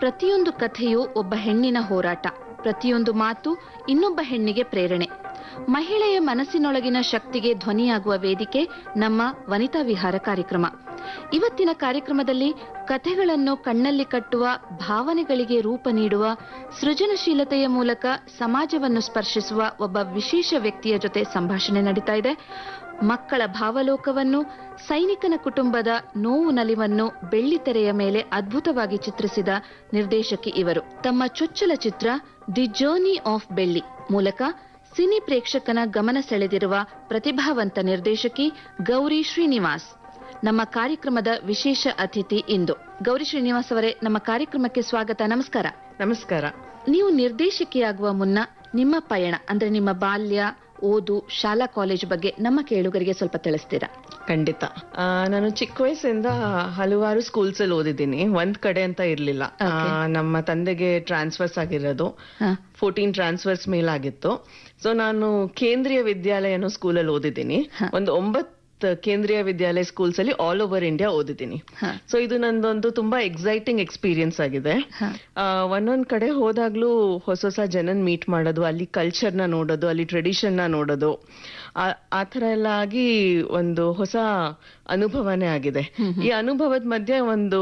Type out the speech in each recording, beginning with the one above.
ಪ್ರತಿಯೊಂದು ಕಥೆಯು ಒಬ್ಬ ಹೆಣ್ಣಿನ ಹೋರಾಟ ಪ್ರತಿಯೊಂದು ಮಾತು ಇನ್ನೊಬ್ಬ ಹೆಣ್ಣಿಗೆ ಪ್ರೇರಣೆ ಮಹಿಳೆಯ ಮನಸ್ಸಿನೊಳಗಿನ ಶಕ್ತಿಗೆ ಧ್ವನಿಯಾಗುವ ವೇದಿಕೆ ನಮ್ಮ ವನಿತಾ ವಿಹಾರ ಕಾರ್ಯಕ್ರಮ ಇವತ್ತಿನ ಕಾರ್ಯಕ್ರಮದಲ್ಲಿ ಕಥೆಗಳನ್ನು ಕಣ್ಣಲ್ಲಿ ಕಟ್ಟುವ ಭಾವನೆಗಳಿಗೆ ರೂಪ ನೀಡುವ ಸೃಜನಶೀಲತೆಯ ಮೂಲಕ ಸಮಾಜವನ್ನು ಸ್ಪರ್ಶಿಸುವ ಒಬ್ಬ ವಿಶೇಷ ವ್ಯಕ್ತಿಯ ಜೊತೆ ಸಂಭಾಷಣೆ ನಡೀತಾ ಇದೆ ಮಕ್ಕಳ ಭಾವಲೋಕವನ್ನು ಸೈನಿಕನ ಕುಟುಂಬದ ನೋವು ನಲಿವನ್ನು ಬೆಳ್ಳಿತೆರೆಯ ಮೇಲೆ ಅದ್ಭುತವಾಗಿ ಚಿತ್ರಿಸಿದ ನಿರ್ದೇಶಕಿ ಇವರು ತಮ್ಮ ಚೊಚ್ಚಲ ಚಿತ್ರ ದಿ ಜರ್ನಿ ಆಫ್ ಬೆಳ್ಳಿ ಮೂಲಕ ಸಿನಿ ಪ್ರೇಕ್ಷಕನ ಗಮನ ಸೆಳೆದಿರುವ ಪ್ರತಿಭಾವಂತ ನಿರ್ದೇಶಕಿ ಗೌರಿ ಶ್ರೀನಿವಾಸ್ ನಮ್ಮ ಕಾರ್ಯಕ್ರಮದ ವಿಶೇಷ ಅತಿಥಿ ಇಂದು ಗೌರಿ ಶ್ರೀನಿವಾಸ್ ಅವರೇ ನಮ್ಮ ಕಾರ್ಯಕ್ರಮಕ್ಕೆ ಸ್ವಾಗತ ನಮಸ್ಕಾರ ನಮಸ್ಕಾರ ನೀವು ನಿರ್ದೇಶಕಿಯಾಗುವ ಮುನ್ನ ನಿಮ್ಮ ಪಯಣ ಅಂದ್ರೆ ನಿಮ್ಮ ಬಾಲ್ಯ ಓದು ಶಾಲಾ ಕಾಲೇಜು ಬಗ್ಗೆ ನಮ್ಮ ಕೇಳುಗರಿಗೆ ಸ್ವಲ್ಪ ತಿಳಿಸ್ತೀರಾ ಖಂಡಿತ ಆ, ನಾನು ಚಿಕ್ಕ ವಯಸ್ಸಿಂದ ಹಲವಾರು ಸ್ಕೂಲ್ಸ್ ಅಲ್ಲಿ ಓದಿದ್ದೀನಿ ಒಂದ್ ಕಡೆ ಅಂತ ಇರ್ಲಿಲ್ಲ ಆ, ನಮ್ಮ ತಂದೆಗೆ ಟ್ರಾನ್ಸ್ಫರ್ಸ್ ಆಗಿರೋದು ಹ. ಫೋರ್ಟೀನ್ ಟ್ರಾನ್ಸ್ಫರ್ಸ್ ಮೇಲಾಗಿತ್ತು ಸೊ ನಾನು ಕೇಂದ್ರೀಯ ವಿದ್ಯಾಲಯ ಅನ್ನೋ ಸ್ಕೂಲಲ್ಲಿ ಓದಿದ್ದೀನಿ ಒಂದು ಒಂಬತ್ತು ಕೇಂದ್ರೀಯ ವಿದ್ಯಾಲಯ ಸ್ಕೂಲ್ಸ್ ಅಲ್ಲಿ ಆಲ್ ಓವರ್ ಇಂಡಿಯಾ ಓದಿದ್ದೀನಿ ಹ. ಸೊ ಇದು ನಂದೊಂದು ತುಂಬಾ ಎಕ್ಸೈಟಿಂಗ್ ಎಕ್ಸ್ಪೀರಿಯನ್ಸ್ ಆಗಿದೆ ಹ. ಆ, ಒಂದೊಂದ್ ಕಡೆ ಹೋದಾಗ್ಲೂ ಹೊಸ ಹೊಸ ಜನನ್ ಮೀಟ್ ಮಾಡೋದು ಅಲ್ಲಿ ಕಲ್ಚರ್ ನ ನೋಡೋದು ಅಲ್ಲಿ ಟ್ರೆಡಿಷನ್ ನ ನೋಡೋದು ಆ- ಆ ತರ ಎಲ್ಲ ಆಗಿ ಒಂದು ಹೊಸ ಅನುಭವನೇ ಆಗಿದೆ ಈ ಅನುಭವದ ಮಧ್ಯೆ ಒಂದು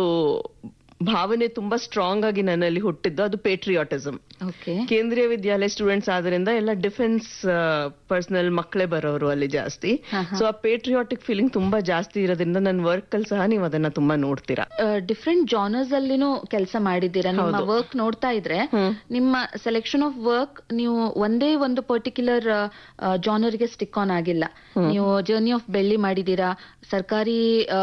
ಭಾವನೆ ತುಂಬಾ ಸ್ಟ್ರಾಂಗ್ ಆಗಿ ನನ್ನಲ್ಲಿ ಹುಟ್ಟಿದ್ದು ಅದು ಪೇಟ್ರಿಯಾಟಿಸಮ್ ಓಕೆ ಕೇಂದ್ರೀಯ ವಿದ್ಯಾಲಯ ಸ್ಟೂಡೆಂಟ್ಸ್ ಆದ್ರಿಂದ ಎಲ್ಲ ಡಿಫೆನ್ಸ್ ಪರ್ಸನಲ್ ಮಕ್ಕಳೇ ಬರೋರು ಅಲ್ಲಿ ಜಾಸ್ತಿ ಸೊ ಆ ಪೇಟ್ರಿಯಾಟಿಕ್ ಫೀಲಿಂಗ್ ತುಂಬಾ ಜಾಸ್ತಿ ಇರೋದ್ರಿಂದ ನನ್ನ ವರ್ಕ್ ಅಲ್ಲಿ ಸಹ ನೀವು ಅದನ್ನ ತುಂಬಾ ನೋಡ್ತೀರಾ ಡಿಫ್ರೆಂಟ್ ಜಾನರ್ಸ್ ಅಲ್ಲಿನೂ ಕೆಲಸ ಮಾಡಿದ್ದೀರಾ ನಿಮ್ಮ ವರ್ಕ್ ನೋಡ್ತಾ ಇದ್ರೆ ನಿಮ್ಮ ಸೆಲೆಕ್ಷನ್ ಆಫ್ ವರ್ಕ್ ನೀವು ಒಂದೇ ಒಂದು ಪರ್ಟಿಕ್ಯುಲರ್ ಜಾನರ್ಗೆ ಸ್ಟಿಕ್ ಆನ್ ಆಗಿಲ್ಲ ನೀವು ಜರ್ನಿ ಆಫ್ ಬೆಳ್ಳಿ ಮಾಡಿದ್ದೀರಾ ಸರ್ಕಾರಿ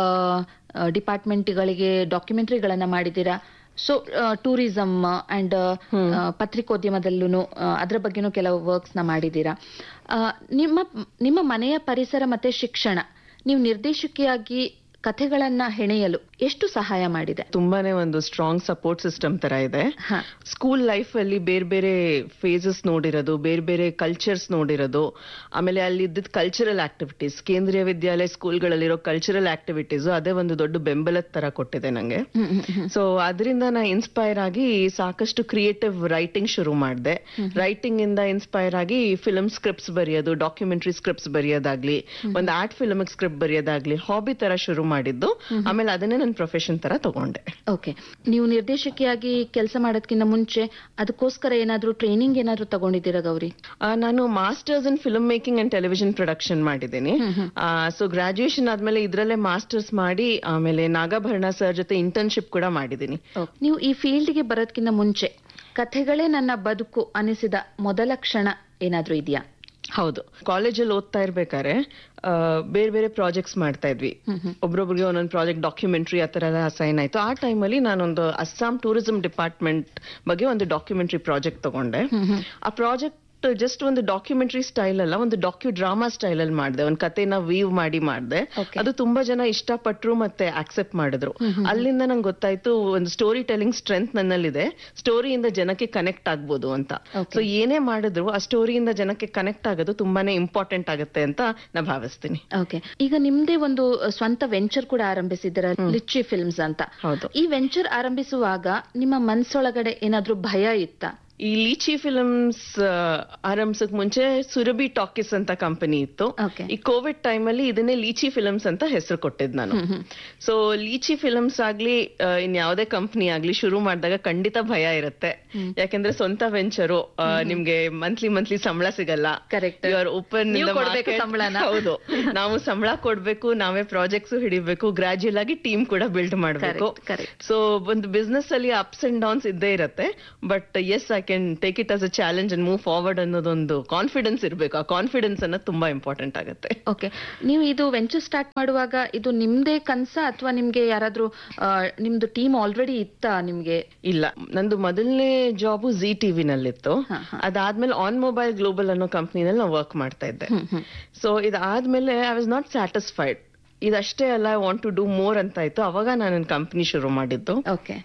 ಡಿಪಾರ್ಟ್ಮೆಂಟ್ಗಳಿಗೆ ಡಾಕ್ಯುಮೆಂಟ್ರಿಗಳನ್ನ ಮಾಡಿದ್ದೀರಾ ಸೊ ಟೂರಿಸಂ ಅಂಡ್ ಪತ್ರಿಕೋದ್ಯಮದಲ್ಲೂ ಅದರ ಬಗ್ಗೆನೂ ಕೆಲವು ವರ್ಕ್ಸ್ ನ ಮಾಡಿದ್ದೀರಾ ಆ, ನಿಮ್ಮ ನಿಮ್ಮ ಮನೆಯ ಪರಿಸರ ಮತ್ತೆ ಶಿಕ್ಷಣ ನೀವು ನಿರ್ದೇಶಕಿಯಾಗಿ ಕಥೆಗಳನ್ನ ಹೆಣೆಯಲು ಎಷ್ಟು ಸಹಾಯ ಮಾಡಿದೆ ತುಂಬಾನೇ ಒಂದು ಸ್ಟ್ರಾಂಗ್ ಸಪೋರ್ಟ್ ಸಿಸ್ಟಮ್ ತರ ಇದೆ ಹ. ಸ್ಕೂಲ್ ಲೈಫ್ ಅಲ್ಲಿ ಬೇರೆ ಬೇರೆ ಫೇಸಸ್ ನೋಡಿರೋದು ಬೇರೆ ಬೇರೆ ಕಲ್ಚರ್ಸ್ ನೋಡಿರೋದು ಆಮೇಲೆ ಅಲ್ಲಿ ಇದ್ದಿದ್ದ ಕಲ್ಚರಲ್ ಆಕ್ಟಿವಿಟೀಸ್ ಕೇಂದ್ರೀಯ ವಿದ್ಯಾಲಯ ಸ್ಕೂಲ್ಗಳಲ್ಲಿರೋ ಕಲ್ಚರಲ್ ಆಕ್ಟಿವಿಟೀಸ್ ಅದೇ ಒಂದು ದೊಡ್ಡ ಬೆಂಬಲದ ತರ ಕೊಟ್ಟಿದೆ ನಂಗೆ ಸೊ ಅದರಿಂದ ನಾ ಇನ್ಸ್ಪೈರ್ ಆಗಿ ಸಾಕಷ್ಟು ಕ್ರಿಯೇಟಿವ್ ರೈಟಿಂಗ್ ಶುರು ಮಾಡಿದೆ ರೈಟಿಂಗ್ ಇಂದ ಇನ್ಸ್ಪೈರ್ ಆಗಿ ಫಿಲ್ಮ್ ಸ್ಕ್ರಿಪ್ಟ್ಸ್ ಬರೆಯೋದು ಡಾಕ್ಯುಮೆಂಟರಿ ಸ್ಕ್ರಿಪ್ಟ್ಸ್ ಬರೆಯೋದಾಗ್ಲಿ ಒಂದು ಆರ್ಟ್ ಫಿಲ್ಮ್ ಸ್ಕ್ರಿಪ್ಟ್ ಬರೆಯೋದಾಗ್ಲಿ ಹಾಬಿ ತರ ಶುರು ಮಾಡಿದ್ದು ಆಮೇಲೆ ಅದನ್ನೇ ನನ್ನ ಪ್ರೊಫೆಷನ್ ತರ ತಗೊಂಡೆ ಓಕೆ ನೀವು ನಿರ್ದೇಶಕಿಯಾಗಿ ಕೆಲಸ ಮಾಡೋದಕ್ಕಿಂತ ಮುಂಚೆ ಅದಕ್ಕೋಸ್ಕರ ಏನಾದ್ರೂ ಟ್ರೈನಿಂಗ್ ಏನಾದ್ರೂ ತಗೊಂಡಿದ್ದೀರಾ ಗೌರಿ ಆ, ನಾನು masters in film making and television production ಮಾಡಿದ್ದೀನಿ ಸೊ ಗ್ರಾಜುಯೇಷನ್ ಆದ್ಮೇಲೆ ಇದ್ರಲ್ಲೇ ಮಾಸ್ಟರ್ಸ್ ಮಾಡಿ ಆಮೇಲೆ ನಾಗಾಭರಣ ಸರ್ ಜೊತೆ ಇಂಟರ್ನ್ಶಿಪ್ ಕೂಡ ಮಾಡಿದ್ದೀನಿ ನೀವು ಈ ಫೀಲ್ಡ್ಗೆ ಬರೋದಕ್ಕಿಂತ ಮುಂಚೆ ಕಥೆಗಳೇ ನನ್ನ ಬದುಕು ಅನಿಸಿದ ಮೊದಲ ಕ್ಷಣ ಏನಾದ್ರೂ ಇದೆಯಾ ಹೌದು ಕಾಲೇಜಲ್ಲಿ ಓದ್ತಾ ಇರ್ಬೇಕಾದ್ರೆ ಆ, ಬೇರೆ ಬೇರೆ ಪ್ರಾಜೆಕ್ಟ್ಸ್ ಮಾಡ್ತಾ ಇದ್ವಿ ಒಬ್ರೊಬ್ರಿಗೆ ಒಂದೊಂದು ಪ್ರಾಜೆಕ್ಟ್ ಡಾಕ್ಯುಮೆಂಟ್ರಿ ಆ ತರ ಎಲ್ಲ ಅಸೈನ್ ಆಯ್ತು ಆ ಟೈಮಲ್ಲಿ ನಾನೊಂದು ಅಸ್ಸಾಂ ಟೂರಿಸಂ ಡಿಪಾರ್ಟ್ಮೆಂಟ್ ಬಗ್ಗೆ ಒಂದು ಡಾಕ್ಯುಮೆಂಟ್ರಿ ಪ್ರಾಜೆಕ್ಟ್ ತಗೊಂಡೆ ಆ ಪ್ರಾಜೆಕ್ಟ್ ಜಸ್ಟ್ ಒಂದು ಡಾಕ್ಯುಮೆಂಟ್ರಿ ಸ್ಟೈಲ್ ಅಲ್ಲ ಒಂದು ಡಾಕ್ಯು ಡ್ರಾಮಾ ಸ್ಟೈಲ್ ಅಲ್ಲಿ ಮಾಡಿದೆ ಒಂದು ಕಥೆನ ವೀವ್ ಮಾಡಿ ಮಾಡಿದೆ Okay. ಅದು ತುಂಬಾ ಜನ ಇಷ್ಟಪಟ್ರು ಮತ್ತೆ ಆಕ್ಸೆಪ್ಟ್ ಮಾಡಿದ್ರು ಅಲ್ಲಿಂದ ನಂಗೆ ಗೊತ್ತಾಯ್ತು ಒಂದು ಸ್ಟೋರಿ ಟೆಲಿಂಗ್ ಸ್ಟ್ರೆಂತ್ ನನ್ನಲ್ಲಿದೆ ಸ್ಟೋರಿಯಿಂದ ಜನಕ್ಕೆ ಕನೆಕ್ಟ್ ಆಗ್ಬೋದು ಅಂತ Okay. ಸೊ ಏನೇ ಮಾಡಿದ್ರು ಆ ಸ್ಟೋರಿಯಿಂದ ಜನಕ್ಕೆ ಕನೆಕ್ಟ್ ಆಗೋದು ತುಂಬಾನೇ ಇಂಪಾರ್ಟೆಂಟ್ ಆಗುತ್ತೆ ಅಂತ ನಾ ಭಾವಿಸ್ತೀನಿ ಓಕೆ ಈಗ ನಿಮ್ದೇ ಒಂದು ಸ್ವಂತ ವೆಂಚರ್ ಕೂಡ ಆರಂಭಿಸಿದ್ದೀರಾ ಲಿಚ್ಚಿ ಫಿಲ್ಮ್ಸ್ ಅಂತ ಹೌದು ಈ ವೆಂಚರ್ ಆರಂಭಿಸುವಾಗ ನಿಮ್ಮ ಮನ್ಸೊಳಗಡೆ ಏನಾದ್ರೂ ಭಯ ಇತ್ತಾ ಈ ಲೀಚಿ ಫಿಲ್ಮ್ಸ್ ಆರಂಭಿಸಕ್ ಮುಂಚೆ ಸುರಭಿ ಟಾಕೀಸ್ ಅಂತ ಕಂಪನಿ ಇತ್ತು Okay. ಈ ಕೋವಿಡ್ ಟೈಮ್ ಅಲ್ಲಿ ಇದನ್ನೇ ಲೀಚಿ ಫಿಲ್ಮ್ಸ್ ಅಂತ ಹೆಸರು ಕೊಟ್ಟಿದ್ ನಾನು ಸೊ ಲೀಚಿ ಫಿಲ್ಮ್ಸ್ ಆಗ್ಲಿ ಆ, ಇನ್ ಯಾವ್ದೇ ಕಂಪನಿ ಆಗ್ಲಿ ಶುರು ಮಾಡಿದಾಗ ಖಂಡಿತ ಭಯ ಇರುತ್ತೆ ಯಾಕೆಂದ್ರೆ ಸ್ವಂತ ವೆಂಚರು ನಿಮ್ಗೆ ಮಂತ್ಲಿ ಮಂತ್ಲಿ ಸಂಬಳ ಸಿಗಲ್ಲ Correct. ಓಪನ್ ನೀವು ಕೊಡ್ಬೇಕು ಸಂಬ್ಳನ. ಹೌದು ನಾವು ಸಂಬಳ ಕೊಡ್ಬೇಕು ನಾವೇ ಪ್ರಾಜೆಕ್ಟ್ಸ್ ಹಿಡಿಬೇಕು ಗ್ರಾಜುಯಲ್ ಆಗಿ ಟೀಮ್ ಕೂಡ ಬಿಲ್ಡ್ ಮಾಡ್ಬೇಕು Correct, correct. ಸೊ ಒಂದು ಬಿಸ್ನೆಸ್ ಅಲ್ಲಿ ಅಪ್ಸ್ ಅಂಡ್ ಡೌನ್ಸ್ ಇದ್ದೇ ಇರುತ್ತೆ but yes I can take it as a challenge and move forward ಅನ್ನೋದೊಂದು ಕಾನ್ಫಿಡೆನ್ಸ್ ಇರಬೇಕು ಆ ಕಾನ್ಫಿಡೆನ್ಸ್ ಅನ್ನೋದು ತುಂಬಾ ಇಂಪಾರ್ಟೆಂಟ್ ಆಗುತ್ತೆ ಓಕೆ ನೀವು ಇದು ವೆಂಚರ್ ಸ್ಟಾರ್ಟ್ ಮಾಡುವಾಗ ಇದು ನಿಮ್ದೇ ಕನ್ಸ ಅಥವಾ ನಿಮ್ಗೆ ಯಾರಾದ್ರೂ ಆ, ನಿಮ್ದು ಟೀಮ್ ಆಲ್ರೆಡಿ ಇತ್ತಾ ನಿಮ್ಗೆ ಇಲ್ಲ ನಂದು ಮೊದಲನೇ ಜಾಬು ಜಿ ಟಿವಿ ನಲ್ಲಿತ್ತು ಹಾ, ಹಾ. ಅದಾದ್ಮೇಲೆ ಆನ್ ಮೊಬೈಲ್ ಗ್ಲೋಬಲ್ ಅನ್ನೋ ಕಂಪ್ನಿನಲ್ಲಿ ನಾವು ವರ್ಕ್ ಮಾಡ್ತಾ ಇದ್ದೆ ಸೊ ಇದಾದ್ಮೇಲೆ ಐ ವಾಸ್ ನಾಟ್ ಸ್ಯಾಟಿಸ್ಫೈಡ್ ಇದಷ್ಟೇ ಅಲ್ಲ I want to do more ಅಂತ ಇತ್ತು ಅವಾಗ ನಾನು ಕಂಪ್ನಿ ಶುರು ಮಾಡಿದ್ದು ಓಕೆ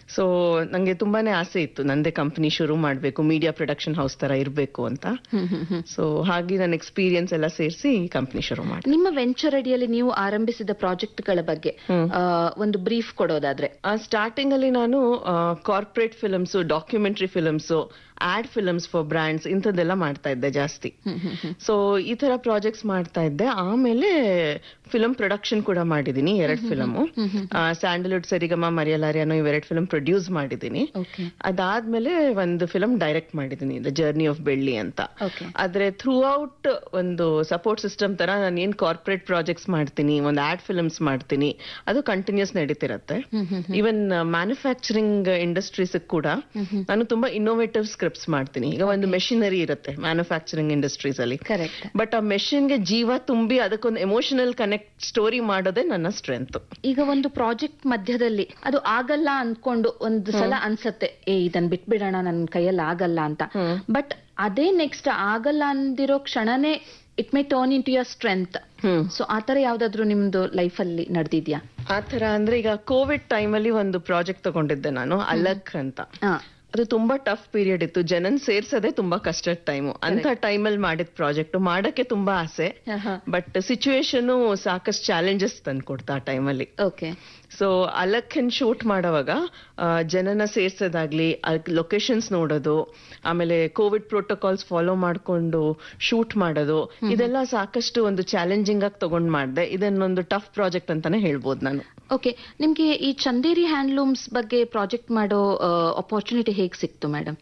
ಸೊ ನಂಗೆ ತುಂಬಾನೇ ಆಸೆ ಇತ್ತು ನಂದೇ ಕಂಪನಿ ಶುರು ಮಾಡ್ಬೇಕು ಮೀಡಿಯಾ ಪ್ರೊಡಕ್ಷನ್ ಹೌಸ್ ತರ ಇರ್ಬೇಕು ಅಂತ ಸೊ ಹಾಗೆ ನನ್ನ ಎಕ್ಸ್ಪೀರಿಯನ್ಸ್ ಎಲ್ಲ ಸೇರಿಸಿ ಕಂಪನಿ ಶುರು ಮಾಡಿ ನಿಮ್ಮ ವೆಂಚರ್ ಅಡಿಯಲ್ಲಿ ನೀವು ಆರಂಭಿಸಿದ ಪ್ರಾಜೆಕ್ಟ್ಗಳ ಬಗ್ಗೆ ಆ, ಒಂದು ಬ್ರೀಫ್ ಕೊಡೋದಾದ್ರೆ ಸ್ಟಾರ್ಟಿಂಗ್ ಅಲ್ಲಿ ನಾನು corporate films documentary films ad films for brands ಇಂಥದ್ದೆಲ್ಲ ಮಾಡ್ತಾ ಇದ್ದೆ ಜಾಸ್ತಿ ಸೊ ಈ ತರ ಪ್ರಾಜೆಕ್ಟ್ಸ್ ಮಾಡ್ತಾ ಇದ್ದೆ ಆಮೇಲೆ ಫಿಲ್ಮ್ ಪ್ರೊಡಕ್ಷನ್ ಕೂಡ ಮಾಡಿದೀನಿ ಎರಡ್ ಫಿಲಮ್ ಸ್ಯಾಂಡಲ್ವುಡ್ ಸರಿಗಮ ಮರಿಯಲಾರಿ ಅನ್ನೋ ಇವೆರಡು ಫಿಲ್ಮ್ ಪ್ರೊಡ್ಯೂಸ್ ಮಾಡಿದೀನಿ ಓಕೆ ಅದಾದ್ಮೇಲೆ ಒಂದು ಫಿಲಮ್ ಡೈರೆಕ್ಟ್ ಮಾಡಿದೀನಿ ದ ಜರ್ನಿ ಆಫ್ ಬೆಳ್ಳಿ ಅಂತ ಓಕೆ ಆದ್ರೆ ಥ್ರೂ ಔಟ್ ಒಂದು ಸಪೋರ್ಟ್ ಸಿಸ್ಟಮ್ ತರ ನಾನು ಏನ್ ಕಾರ್ಪೊರೇಟ್ ಪ್ರಾಜೆಕ್ಟ್ಸ್ ಮಾಡ್ತೀನಿ ಒಂದು ಆಡ್ ಫಿಲ್ಮ್ಸ್ ಮಾಡ್ತೀನಿ ಅದು ಕಂಟಿನ್ಯೂಸ್ ನಡೀತಿರತ್ತೆ ಈವನ್ ಮ್ಯಾನುಫ್ಯಾಕ್ಚರಿಂಗ್ ಇಂಡಸ್ಟ್ರೀಸ್ ಕೂಡ ನಾನು ತುಂಬಾ ಇನ್ನೋವೇಟಿವ್ ಸ್ಕ್ರಿಪ್ಟ್ಸ್ ಮಾಡ್ತೀನಿ ಈಗ ಒಂದು ಮೆಷಿನರಿ ಇರುತ್ತೆ ಮ್ಯಾನುಫ್ಯಾಕ್ಚರಿಂಗ್ ಇಂಡಸ್ಟ್ರೀಸ್ ಅಲ್ಲಿ ಕರೆಕ್ಟ್ ಬಟ್ ಆ ಮೆಷಿನ್ಗೆ ಜೀವ ತುಂಬಿ ಅದಕ್ಕೊಂದು ಎಮೋಷನಲ್ ಕನೆಕ್ಟ್ ಸ್ಟೋರಿ ಮಾಡೋದೇ ನನ್ನ ಸ್ಟ್ರೆಂತ್ ಈಗ ಒಂದು ಪ್ರಾಜೆಕ್ಟ್ ಮಧ್ಯದಲ್ಲಿ ಅದು ಆಗಲ್ಲ ಅನ್ಕೊಂಡು ಒಂದು ಸಲ ಅನ್ಸತ್ತೆ ಏ ಇದನ್ ಬಿಟ್ಬಿಡೋಣ ನನ್ನ ಕೈಯಲ್ಲಿ ಆಗಲ್ಲ ಅಂತ ಬಟ್ ಅದೇ ನೆಕ್ಸ್ಟ್ ಆಗಲ್ಲ ಅಂದಿರೋ ಕ್ಷಣನೇ it may turn into your strength hmm so ಆತರ ಯಾವ್ದಾದ್ರು ನಿಮ್ದು ಲೈಫ್ ಅಲ್ಲಿ ನಡೆದಿದ್ಯಾ ಆ ತರ ಅಂದ್ರೆ ಈಗ ಕೋವಿಡ್ ಟೈಮಲ್ಲಿ ಒಂದು ಪ್ರಾಜೆಕ್ಟ್ ತಗೊಂಡಿದ್ದೆ ನಾನು ಅಲಕ್ ಅಂತ ಅದು ತುಂಬಾ ಟಫ್ ಪೀರಿಯಡ್ ಇತ್ತು ಜನನ್ ಸೇರ್ಸೋದೇ ತುಂಬಾ ಕಷ್ಟದ ಟೈಮು ಅಂತ ಟೈಮಲ್ಲಿ ಮಾಡಿದ ಪ್ರಾಜೆಕ್ಟ್ ಮಾಡಕ್ಕೆ ತುಂಬಾ ಆಸೆ ಬಟ್ ಸಿಚುವೇಶನ್ ಸಾಕಷ್ಟು ಚಾಲೆಂಜಸ್ ತಂದ್ಕೊಡ್ತಾ ಆ ಟೈಮಲ್ಲಿ ಓಕೆ ಸೊ ಅಲಕ್ಕನ್ ಶೂಟ್ ಮಾಡೋವಾಗ ಆ, ಜನನ ಸೇರ್ಸೋದಾಗ್ಲಿ ಲೊಕೇಶನ್ಸ್ ನೋಡೋದು ಆಮೇಲೆ ಕೋವಿಡ್ ಪ್ರೋಟೋಕಾಲ್ಸ್ ಫಾಲೋ ಮಾಡ್ಕೊಂಡು ಶೂಟ್ ಮಾಡೋದು ಇದೆಲ್ಲ ಸಾಕಷ್ಟು ಒಂದು ಚಾಲೆಂಜಿಂಗ್ ಆಗಿ ತಗೊಂಡ್ ಮಾಡಿದೆ ಇದನ್ನೊಂದು ಟಫ್ ಪ್ರಾಜೆಕ್ಟ್ ಅಂತಾನೆ ಹೇಳ್ಬೋದು ನಾನು ಓಕೆ ನಿಮ್ಗೆ ಈ ಚಂದೇರಿ ಹ್ಯಾಂಡ್ಲೂಮ್ಸ್ ಬಗ್ಗೆ ಪ್ರಾಜೆಕ್ಟ್ ಮಾಡೋ ಅಪಾರ್ಚುನಿಟಿ ಹೇಗ್ ಸಿಕ್ತು ಮೇಡಮ್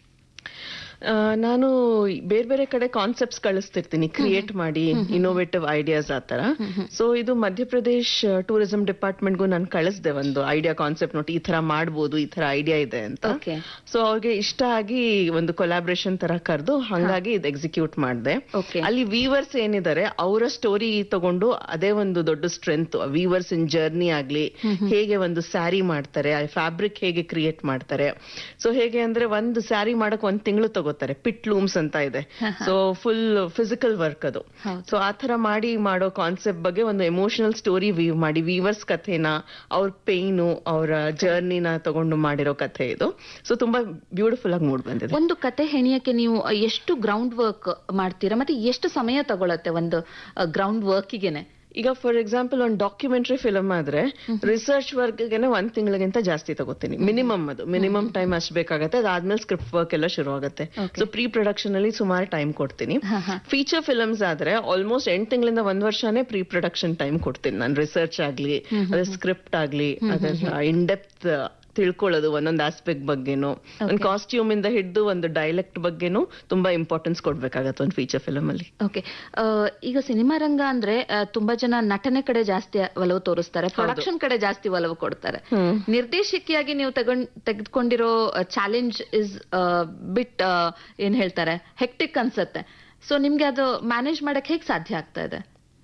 ಆ, ನಾನು ಬೇರೆ ಬೇರೆ ಕಡೆ ಕಾನ್ಸೆಪ್ಟ್ಸ್ ಕಳಿಸ್ತಿರ್ತೀನಿ ಕ್ರಿಯೇಟ್ ಮಾಡಿ ಇನ್ನೋವೇಟಿವ್ ಐಡಿಯಾಸ್ ಆ ತರ ಸೊ ಇದು ಮಧ್ಯಪ್ರದೇಶ್ ಟೂರಿಸಂ ಡಿಪಾರ್ಟ್ಮೆಂಟ್ಗೂ ನಾನು ಕಳಿಸ್ದೆ ಒಂದು ಐಡಿಯಾ ಕಾನ್ಸೆಪ್ಟ್ ನೋಡಿ ಈ ತರ ಮಾಡ್ಬೋದು ಈ ತರ ಐಡಿಯಾ ಇದೆ ಅಂತ ಓಕೆ ಸೊ ಅವ್ರಿಗೆ ಇಷ್ಟ ಆಗಿ ಒಂದು ಕೊಲಾಬ್ರೇಷನ್ ತರ ಕರೆದು ಹಂಗಾಗಿ ಇದು ಎಕ್ಸಿಕ್ಯೂಟ್ ಮಾಡಿದೆ ಓಕೆ ಅಲ್ಲಿ ವೀವರ್ಸ್ ಏನಿದ್ದಾರೆ ಅವರ ಸ್ಟೋರಿ ತಗೊಂಡು ಅದೇ ಒಂದು ದೊಡ್ಡ ಸ್ಟ್ರೆಂತ್ ವೀವರ್ಸ್ ಇನ್ ಜರ್ನಿ ಆಗ್ಲಿ ಹೇಗೆ ಒಂದು ಸ್ಯಾರಿ ಮಾಡ್ತಾರೆ ಫ್ಯಾಬ್ರಿಕ್ ಹೇಗೆ ಕ್ರಿಯೇಟ್ ಮಾಡ್ತಾರೆ ಸೊ ಹೇಗೆ ಅಂದ್ರೆ ಒಂದು ಸ್ಯಾರಿ ಮಾಡಕ್ ಒಂದ್ ತಿಂಗಳು ತಗೋತಾರೆ ಪಿಟ್ ಲೂಮ್ಸ್ ಅಂತ ಇದೆ ಸೊ ಫುಲ್ ಫಿಸಿಕಲ್ ವರ್ಕ್ ಅದು ಹೌದು. ಸೊ ಆ ತರ ಮಾಡಿ ಮಾಡೋ ಕಾನ್ಸೆಪ್ಟ್ ಬಗ್ಗೆ ಒಂದು ಎಮೋಷನಲ್ ಸ್ಟೋರಿ ವೀವ್ ಮಾಡಿ ವೀವರ್ಸ್ ಕಥೆನ ಅವ್ರ ಪೇಯ್ನು ಅವರ ಜರ್ನಿನ ತಗೊಂಡು ಮಾಡಿರೋ ಕಥೆ ಇದು ಸೊ ತುಂಬಾ ಬ್ಯೂಟಿಫುಲ್ ಆಗಿ ಮೂಡ್ ಬಂದಿದೆ ಒಂದು ಕತೆ ಹೆಣಿಯಕ್ಕೆ ನೀವು ಎಷ್ಟು ಗ್ರೌಂಡ್ ವರ್ಕ್ ಮಾಡ್ತೀರಾ ಮತ್ತೆ ಎಷ್ಟು ಸಮಯ ತಗೊಳತ್ತೆ ಒಂದು ಗ್ರೌಂಡ್ ವರ್ಕಿಗೆನೆ ಈಗ ಫಾರ್ ಎಕ್ಸಾಂಪಲ್ ಒಂದು ಡಾಕ್ಯುಮೆಂಟರಿ ಫಿಲಮ್ ಆದ್ರೆ ರಿಸರ್ಚ್ ವರ್ಕ್ಗೆನೆ ಒಂದ್ ತಿಂಗಳಿಗಿಂತ ಜಾಸ್ತಿ ತಗೋತೀನಿ ಮಿನಿಮಮ್ ಅದು ಮಿನಿಮಮ್ ಟೈಮ್ ಅಷ್ಟು ಬೇಕಾಗತ್ತೆ ಅದಾದ್ಮೇಲೆ ಸ್ಕ್ರಿಪ್ಟ್ ವರ್ಕ್ ಎಲ್ಲ ಶುರು ಆಗುತ್ತೆ Okay. ಸೊ ಪ್ರೀ ಪ್ರೊಡಕ್ಷನ್ ಅಲ್ಲಿ ಸುಮಾರು ಟೈಮ್ ಕೊಡ್ತೀನಿ ಫೀಚರ್ ಫಿಲಮ್ಸ್ ಆದ್ರೆ ಆಲ್ಮೋಸ್ಟ್ ಎಂಟು ತಿಂಗಳಿಂದ ಒಂದ್ ವರ್ಷನೇ ಪ್ರೀ ಪ್ರೊಡಕ್ಷನ್ ಟೈಮ್ ಕೊಡ್ತೀನಿ ನಾನು ರಿಸರ್ಚ್ ಆಗ್ಲಿ ಅದ್ರ ಸ್ಕ್ರಿಪ್ಟ್ ಆಗ್ಲಿ ಅದರ ಇನ್ ಡೆಪ್ತ್ ತಿಳ್ಕೊಳ್ಳೋದು ಒಂದೊಂದು ಆಸ್ಪೆಕ್ಟ್ ಬಗ್ಗೆನು ಒಂದು ಕಾಸ್ಟ್ಯೂಮ್ ಇಂದ ಹಿಡಿದು ಒಂದು ಡೈಲೆಕ್ಟ್ ಬಗ್ಗೆನು ತುಂಬಾ ಇಂಪಾರ್ಟೆನ್ಸ್ ಕೊಡ್ಬೇಕಾಗತ್ತೆ ಒಂದು ಫೀಚರ್ ಫಿಲಮ್ ಅಲ್ಲಿ ಓಕೆ ಈಗ ಸಿನಿಮಾ ರಂಗ ಅಂದ್ರೆ ಆ, ತುಂಬಾ ಜನ ನಟನೆ ಕಡೆ ಜಾಸ್ತಿ ಒಲವು ತೋರಿಸ್ತಾರೆ ಪ್ರೊಡಕ್ಷನ್ ಕಡೆ ಜಾಸ್ತಿ ಒಲವು ಕೊಡ್ತಾರೆ ನಿರ್ದೇಶಕಿಯಾಗಿ ನೀವು ತಗೊಂಡ್ ತೆಗೆದುಕೊಂಡಿರೋ ಚಾಲೆಂಜ್ ಇಸ್ ಬಿಟ್ ಏನ್ ಹೇಳ್ತಾರೆ ಹೆಕ್ಟಿಕ್ ಅನ್ಸತ್ತೆ ಸೊ ನಿಮ್ಗೆ ಅದು ಮ್ಯಾನೇಜ್ ಮಾಡಕ್ ಹೇಗ್ ಸಾಧ್ಯ ಆಗ್ತಾ ಇದೆ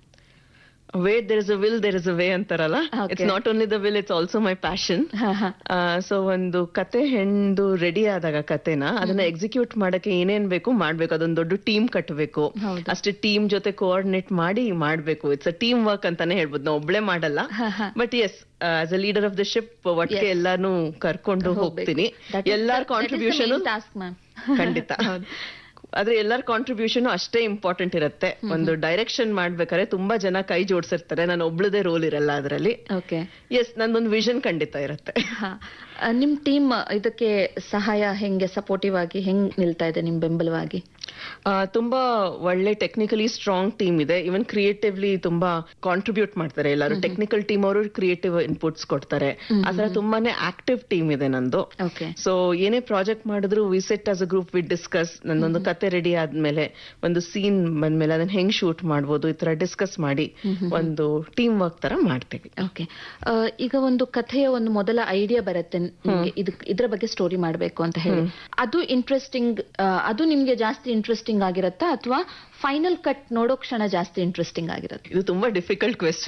way there is a will there is a way ಅಂತಾರಲ್ಲ Okay. It's not only the will it's also my passion so ಒಂದು ಕತೆ ಹೆಣ್ದು ರೆಡಿ ಆದಾಗ ಕತೆನ ಅದನ್ನ ಎಕ್ಸಿಕ್ಯೂಟ್ ಮಾಡಕ್ಕೆ ಏನೇನ್ ಬೇಕು ಮಾಡ್ಬೇಕು ಅದೊಂದು ದೊಡ್ಡ ಟೀಮ್ ಕಟ್ಟಬೇಕು ಹೌದು. ಅಷ್ಟೇ ಟೀಮ್ ಜೊತೆ ಕೋಆರ್ಡಿನೇಟ್ ಮಾಡಿ ಮಾಡ್ಬೇಕು ಇಟ್ಸ್ ಅ ಟೀಮ್ ವರ್ಕ್ ಅಂತಾನೆ ಹೇಳ್ಬೋದು ನಾವು ಒಬ್ಳೆ ಮಾಡಲ್ಲ but yes as a leader of the ship ಒಟ್ಟಿಗೆ Yes. ಎಲ್ಲಾನು ಕರ್ಕೊಂಡು ಹೋಗ್ತೀನಿ ಎಲ್ಲಾರ ಕಾಂಟ್ರಿಬ್ಯೂಷನ್ ಟಾಸ್ಕ್ ಮ್ಯಾಮ್ ಖಂಡಿತ ಆದ್ರೆ ಎಲ್ಲರ ಕಾಂಟ್ರಿಬ್ಯೂಷನ್ ಅಷ್ಟೇ ಇಂಪಾರ್ಟೆಂಟ್ ಇರುತ್ತೆ ಒಂದು ಡೈರೆಕ್ಷನ್ ಮಾಡ್ಬೇಕಾದ್ರೆ ತುಂಬಾ ಜನ ಕೈ ಜೋಡ್ಸಿರ್ತಾರೆ ನಾನು ಒಬ್ಳದೇ ರೋಲ್ ಇರಲ್ಲ ಅದರಲ್ಲಿ ಓಕೆ ಎಸ್ ನಂದೊಂದು ವಿಷನ್ ಖಂಡಿತ ಇರುತ್ತೆ ನಿಮ್ ಟೀಮ್ ಇದಕ್ಕೆ ಸಹಾಯ ಹೆಂಗೆ ಸಪೋರ್ಟಿವ್ ಆಗಿ ಹೆಂಗ್ ನಿಲ್ತಾ ಇದೆ ನಿಮ್ ಬೆಂಬಲವಾಗಿ ಆ, ತುಂಬಾ ಒಳ್ಳೆ ಟೆಕ್ನಿಕಲಿ ಸ್ಟ್ರಾಂಗ್ ಟೀಮ್ ಇದೆ ಇವನ್ ಕ್ರಿಯೇಟಿವ್ಲಿ ತುಂಬಾ ಕಾಂಟ್ರಿಬ್ಯೂಟ್ ಮಾಡ್ತಾರೆ ಎಲ್ಲರೂ ಟೆಕ್ನಿಕಲ್ ಟೀಮ್ ಅವರು ಕ್ರಿಯೇಟಿವ್ ಇನ್ಪುಟ್ಸ್ ಕೊಡ್ತಾರೆ ಆತರ ತುಂಬಾನೇ ಆಕ್ಟಿವ್ ಟೀಮ್ ಇದೆ ನಂದು ಓಕೆ ಸೊ ಏನೇ ಪ್ರಾಜೆಕ್ಟ್ ಮಾಡಿದ್ರು we set as a group we discuss ನನ್ನೊಂದು ಕತೆ ರೆಡಿ ಆದ್ಮೇಲೆ ಒಂದು ಸೀನ್ ಬಂದ್ಮೇಲೆ ಅದನ್ನ ಹೆಂಗ್ ಶೂಟ್ ಮಾಡ್ಬೋದು ಈ ತರ ಡಿಸ್ಕಸ್ ಮಾಡಿ ಒಂದು ಟೀಮ್ ವರ್ಕ್ ತರ ಮಾಡ್ತೀವಿ ಓಕೆ ಈಗ ಒಂದು ಕಥೆಯ ಒಂದು ಮೊದಲ ಐಡಿಯಾ ಬರುತ್ತೆ ನಿಮ್ಗೆ ಇದಕ್ ಇದ್ರ ಬಗ್ಗೆ ಸ್ಟೋರಿ ಮಾಡ್ಬೇಕು ಅಂತ ಹೇಳಿ ಅದು ಇಂಟ್ರೆಸ್ಟಿಂಗ್ ಅದು ನಿಮ್ಗೆ ಜಾಸ್ತಿ ಇಂಟ್ರೆಸ್ಟಿಂಗ್ ಆಗಿರತ್ತಾ ಅಥವಾ ಫೈನಲ್ ಕಟ್ ನೋಡೋ ಕ್ಷಣ ಜಾಸ್ತಿ ಇಂಟ್ರೆಸ್ಟಿಂಗ್ ಆಗಿರುತ್ತೆ ಇದು ತುಂಬಾ ಡಿಫಿಕಲ್ಟ್ ಕ್ವೆಶ್ಚನ್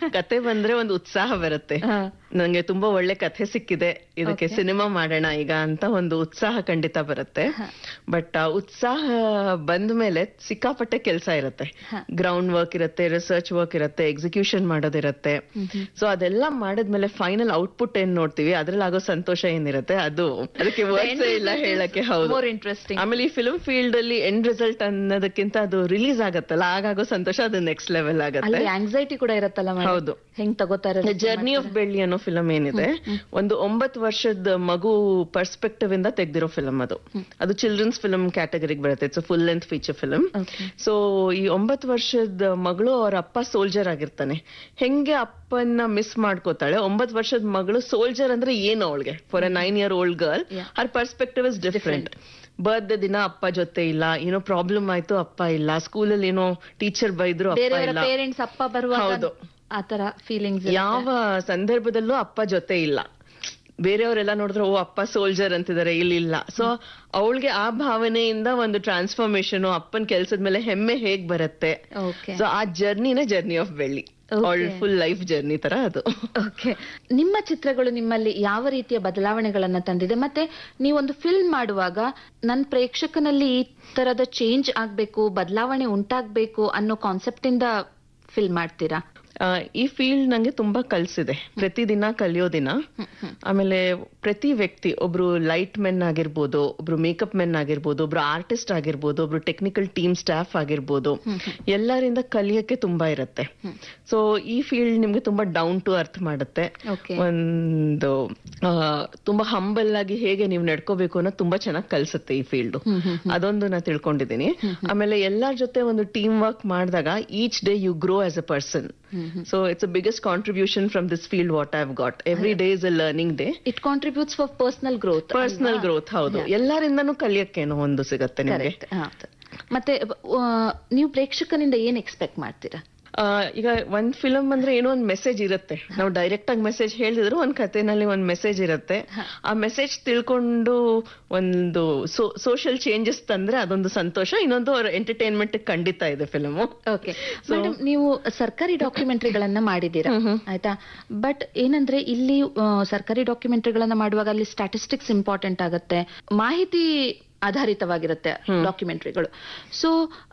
ಕತೆ ಬಂದ್ರೆ ಒಂದು ಉತ್ಸಾಹ ಬರುತ್ತೆ ನಂಗೆ ತುಂಬಾ ಒಳ್ಳೆ ಕಥೆ ಸಿಕ್ಕಿದೆ ಇದಕ್ಕೆ ಸಿನಿಮಾ ಮಾಡೋಣ ಈಗ ಅಂತ ಒಂದು ಉತ್ಸಾಹ ಖಂಡಿತ ಬರುತ್ತೆ ಬಟ್ ಆ ಉತ್ಸಾಹ ಬಂದ ಮೇಲೆ ಸಿಕ್ಕಾಪಟ್ಟೆ ಕೆಲಸ ಇರುತ್ತೆ ಗ್ರೌಂಡ್ ವರ್ಕ್ ಇರುತ್ತೆ ರಿಸರ್ಚ್ ವರ್ಕ್ ಇರುತ್ತೆ ಎಕ್ಸಿಕ್ಯೂಷನ್ ಮಾಡೋದಿರುತ್ತೆ ಸೊ ಅದೆಲ್ಲ ಮಾಡಿದ್ಮೇಲೆ ಫೈನಲ್ ಔಟ್ಪುಟ್ ಏನ್ ನೋಡ್ತೀವಿ ಅದ್ರಲ್ಲಿ ಆಗೋ ಸಂತೋಷ ಏನಿರುತ್ತೆ ಅದು ಅದಕ್ಕೆ ವರ್ಡ್ಸ್ ಇಲ್ಲ ಹೇಳಕ್ಕೆ ಹೌದು ಮೋರ್ ಇಂಟ್ರೆಸ್ಟಿಂಗ್ ಆಮೇಲೆ ಈ ಫಿಲ್ಮ್ ಫೀಲ್ಡ್ ಅಲ್ಲಿ ಎಂಡ್ ರಿಸಲ್ಟ್ ಅನ್ನೋದಕ್ಕಿಂತ ಅದು ರಿಲೀಸ್ ಆಗತ್ತಲ್ಲ ಆಗಾಗೋ ಸಂತೋಷ ಅದು ನೆಕ್ಸ್ಟ್ ಲೆವೆಲ್ ಆಗತ್ತೆ ಅಲ್ಲಿ ಆಂಗ್ಸೈಟಿ ಕೂಡ ಇರತ್ತಲ್ಲ madam? ಹೌದು. ಹೆಂಗ್ ತಗೋತಾರೆ ಜರ್ನಿ ಆಫ್ ಬೆಳ್ಳಿ ಅನ್ನೋ ಫಿಲಮ್ ಏನಿದೆ ಒಂದು ಒಂಬತ್ತು ವರ್ಷದ ಮಗು ಪರ್ಸ್ಪೆಕ್ಟಿವ್ ಇಂದ ತೆಗ್ದಿರೋ ಫಿಲಮ್ ಅದು ಅದು ಚಿಲ್ಡ್ರನ್ಸ್ ಫಿಲ್ಮ್ ಕ್ಯಾಟಗರಿಗೆ ಬರುತ್ತೆ it's full length feature film Okay. So ಈ ಒಂಬತ್ತು ವರ್ಷದ ಮಗಳು ಅವ್ರ ಅಪ್ಪ ಸೋಲ್ಜರ್ ಆಗಿರ್ತಾನೆ ಹೆಂಗೆ ಅಪ್ಪನ್ನ ಮಿಸ್ ಮಾಡ್ಕೋತಾಳೆ ಒಂಬತ್ತು ವರ್ಷದ ಮಗಳು ಸೋಲ್ಜರ್ ಅಂದ್ರೆ ಏನು ಅವಳಿಗೆ for a nine year old girl Yeah. Her perspective is different birth ದಿನ ಅಪ್ಪ ಜೊತೆ ಇಲ್ಲ ಏನೋ ಪ್ರಾಬ್ಲಮ್ ಆಯ್ತು ಅಪ್ಪ ಇಲ್ಲ ಸ್ಕೂಲಲ್ಲಿ ಏನೋ ಟೀಚರ್ ಬೈದ್ರು ಅಪ್ಪ ಬೇರೆಯವರ ಇಲ್ಲ ಪೇರೆಂಟ್ಸ್ ಅಪ್ಪ ಬರುವಾಗ ಹೌದು. ಆತರ ಫೀಲಿಂಗ್ಸ್ ಯಾವ ಸಂದರ್ಭದಲ್ಲೂ ಅಪ್ಪ ಜೊತೆ ಇಲ್ಲ ಬೇರೆಯವರೆಲ್ಲ ನೋಡಿದ್ರೆ ಓ ಅಪ್ಪ ಸೋಲ್ಜರ್ ಅಂತಿದ್ದಾರೆ ಇಲ್ಲ ಸೊ ಅವಳಿಗೆ ಆ ಭಾವನೆಯಿಂದ ಒಂದು ಟ್ರಾನ್ಸ್ಫಾರ್ಮೇಶನ್ ಅಪ್ಪನ ಕೆಲ್ಸದ ಮೇಲೆ ಹೆಮ್ಮೆ ಹೇಗ್ ಬರುತ್ತೆ ಓಕೆ ಸೊ ಆ ಜರ್ನಿನೇ ಜರ್ನಿ ಆಫ್ ಬೆಳ್ಳಿ Okay. ಅವಳ ಫುಲ್ ಲೈಫ್ ಜರ್ನಿ ತರ ಅದು ಓಕೆ ನಿಮ್ಮ ಚಿತ್ರಗಳು ನಿಮ್ಮಲ್ಲಿ ಯಾವ ರೀತಿಯ ಬದಲಾವಣೆಗಳನ್ನ ತಂದಿದೆ ಮತ್ತೆ ನೀವೊಂದು ಫಿಲ್ಮ್ ಮಾಡುವಾಗ ನನ್ನ ಪ್ರೇಕ್ಷಕನಲ್ಲಿ ಈ ತರದ ಚೇಂಜ್ ಆಗ್ಬೇಕು ಬದಲಾವಣೆ ಉಂಟಾಗ್ಬೇಕು ಅನ್ನೋ ಕಾನ್ಸೆಪ್ಟ್ ಇಂದ ಫಿಲ್ಮ್ ಮಾಡ್ತೀರಾ ಆ, ಈ ಫೀಲ್ಡ್ ನಂಗೆ ತುಂಬಾ ಕಲ್ಸಿದೆ ಪ್ರತಿದಿನ ಕಲಿಯೋ ದಿನ ಆಮೇಲೆ ಪ್ರತಿ ವ್ಯಕ್ತಿ ಒಬ್ರು ಲೈಟ್ ಮೆನ್ ಆಗಿರ್ಬೋದು ಒಬ್ರು ಮೇಕಪ್ ಮೆನ್ ಆಗಿರ್ಬೋದು ಒಬ್ರು ಆರ್ಟಿಸ್ಟ್ ಆಗಿರ್ಬೋದು ಒಬ್ರು ಟೆಕ್ನಿಕಲ್ ಟೀಮ್ ಸ್ಟಾಫ್ ಆಗಿರ್ಬೋದು ಎಲ್ಲರಿಂದ ಕಲಿಯಕ್ಕೆ ತುಂಬಾ ಇರುತ್ತೆ ಸೊ ಈ ಫೀಲ್ಡ್ ನಿಮ್ಗೆ ತುಂಬಾ ಡೌನ್ ಟು ಅರ್ತ್ ಮಾಡುತ್ತೆ ಓಕೆ ಒಂದು ಆ, ತುಂಬಾ ಹಂಬಲ್ ಆಗಿ ಹೇಗೆ ನೀವು ನಡ್ಕೋಬೇಕು ಅನ್ನೋದು ತುಂಬಾ ಚೆನ್ನಾಗಿ ಕಲ್ಸುತ್ತೆ ಈ ಫೀಲ್ಡ್ ಅದೊಂದು ನಾ ತಿಳ್ಕೊಂಡಿದ್ದೀನಿ ಆಮೇಲೆ ಎಲ್ಲರ ಜೊತೆ ಒಂದು ಟೀಮ್ ವರ್ಕ್ ಮಾಡಿದಾಗ each day you grow as a person so it's a biggest contribution from this field what I have got every day is a learning day it contributes for personal growth personal growth ಹೌದು ಎಲ್ಲರಿಂದನೂ ಕಲಿಯಕ್ಕೇನೋ ಒಂದು ಸಿಗತ್ತೆ ನಿಮಗೆ ಮತ್ತೆ ಆ, ನೀವು ಪ್ರೇಕ್ಷಕನಿಂದ ಏನ್ expect ಮಾಡ್ತೀರಾ ಆ, ಈಗ ಒಂದ್ ಫಿಲಮ್ ಅಂದ್ರೆ ಏನೋ ಒಂದ್ ಮೆಸೇಜ್ ಇರುತ್ತೆ ನಾವು ಡೈರೆಕ್ಟ್ ಆಗಿ ಮೆಸೇಜ್ ಹೇಳಿದ್ರು ಒಂದ್ ಕಥೆನಲ್ಲಿ ಒಂದ್ ಮೆಸೇಜ್ ಇರುತ್ತೆ ಆ ಮೆಸೇಜ್ ತಿಳ್ಕೊಂಡು ಒಂದು ಸೋಷಿಯಲ್ ಚೇಂಜಸ್ ತಂದ್ರೆ ಅದೊಂದು ಸಂತೋಷ ಇನ್ನೊಂದು ಅವ್ರ ಎಂಟರ್ಟೈನ್ಮೆಂಟ್ ಖಂಡಿತ ಇದೆ ಫಿಲಮ್ ಓಕೆ ಮೇಡಮ್ ನೀವು ಸರ್ಕಾರಿ ಡಾಕ್ಯುಮೆಂಟರಿಗಳನ್ನ ಮಾಡಿದ್ದೀರಾ ಆಯ್ತಾ ಬಟ್ ಏನಂದ್ರೆ ಇಲ್ಲಿ ಆ, ಸರ್ಕಾರಿ ಡಾಕ್ಯುಮೆಂಟರಿಗಳನ್ನ ಮಾಡುವಾಗ ಅಲ್ಲಿ ಸ್ಟ್ಯಾಟಿಸ್ಟಿಕ್ಸ್ ಇಂಪಾರ್ಟೆಂಟ್ ಆಗುತ್ತೆ ಮಾಹಿತಿ ಆಧಾರಿತವಾಗಿರುತ್ತೆ ಡಾಕ್ಯುಮೆಂಟರಿಗಳು ಸೊ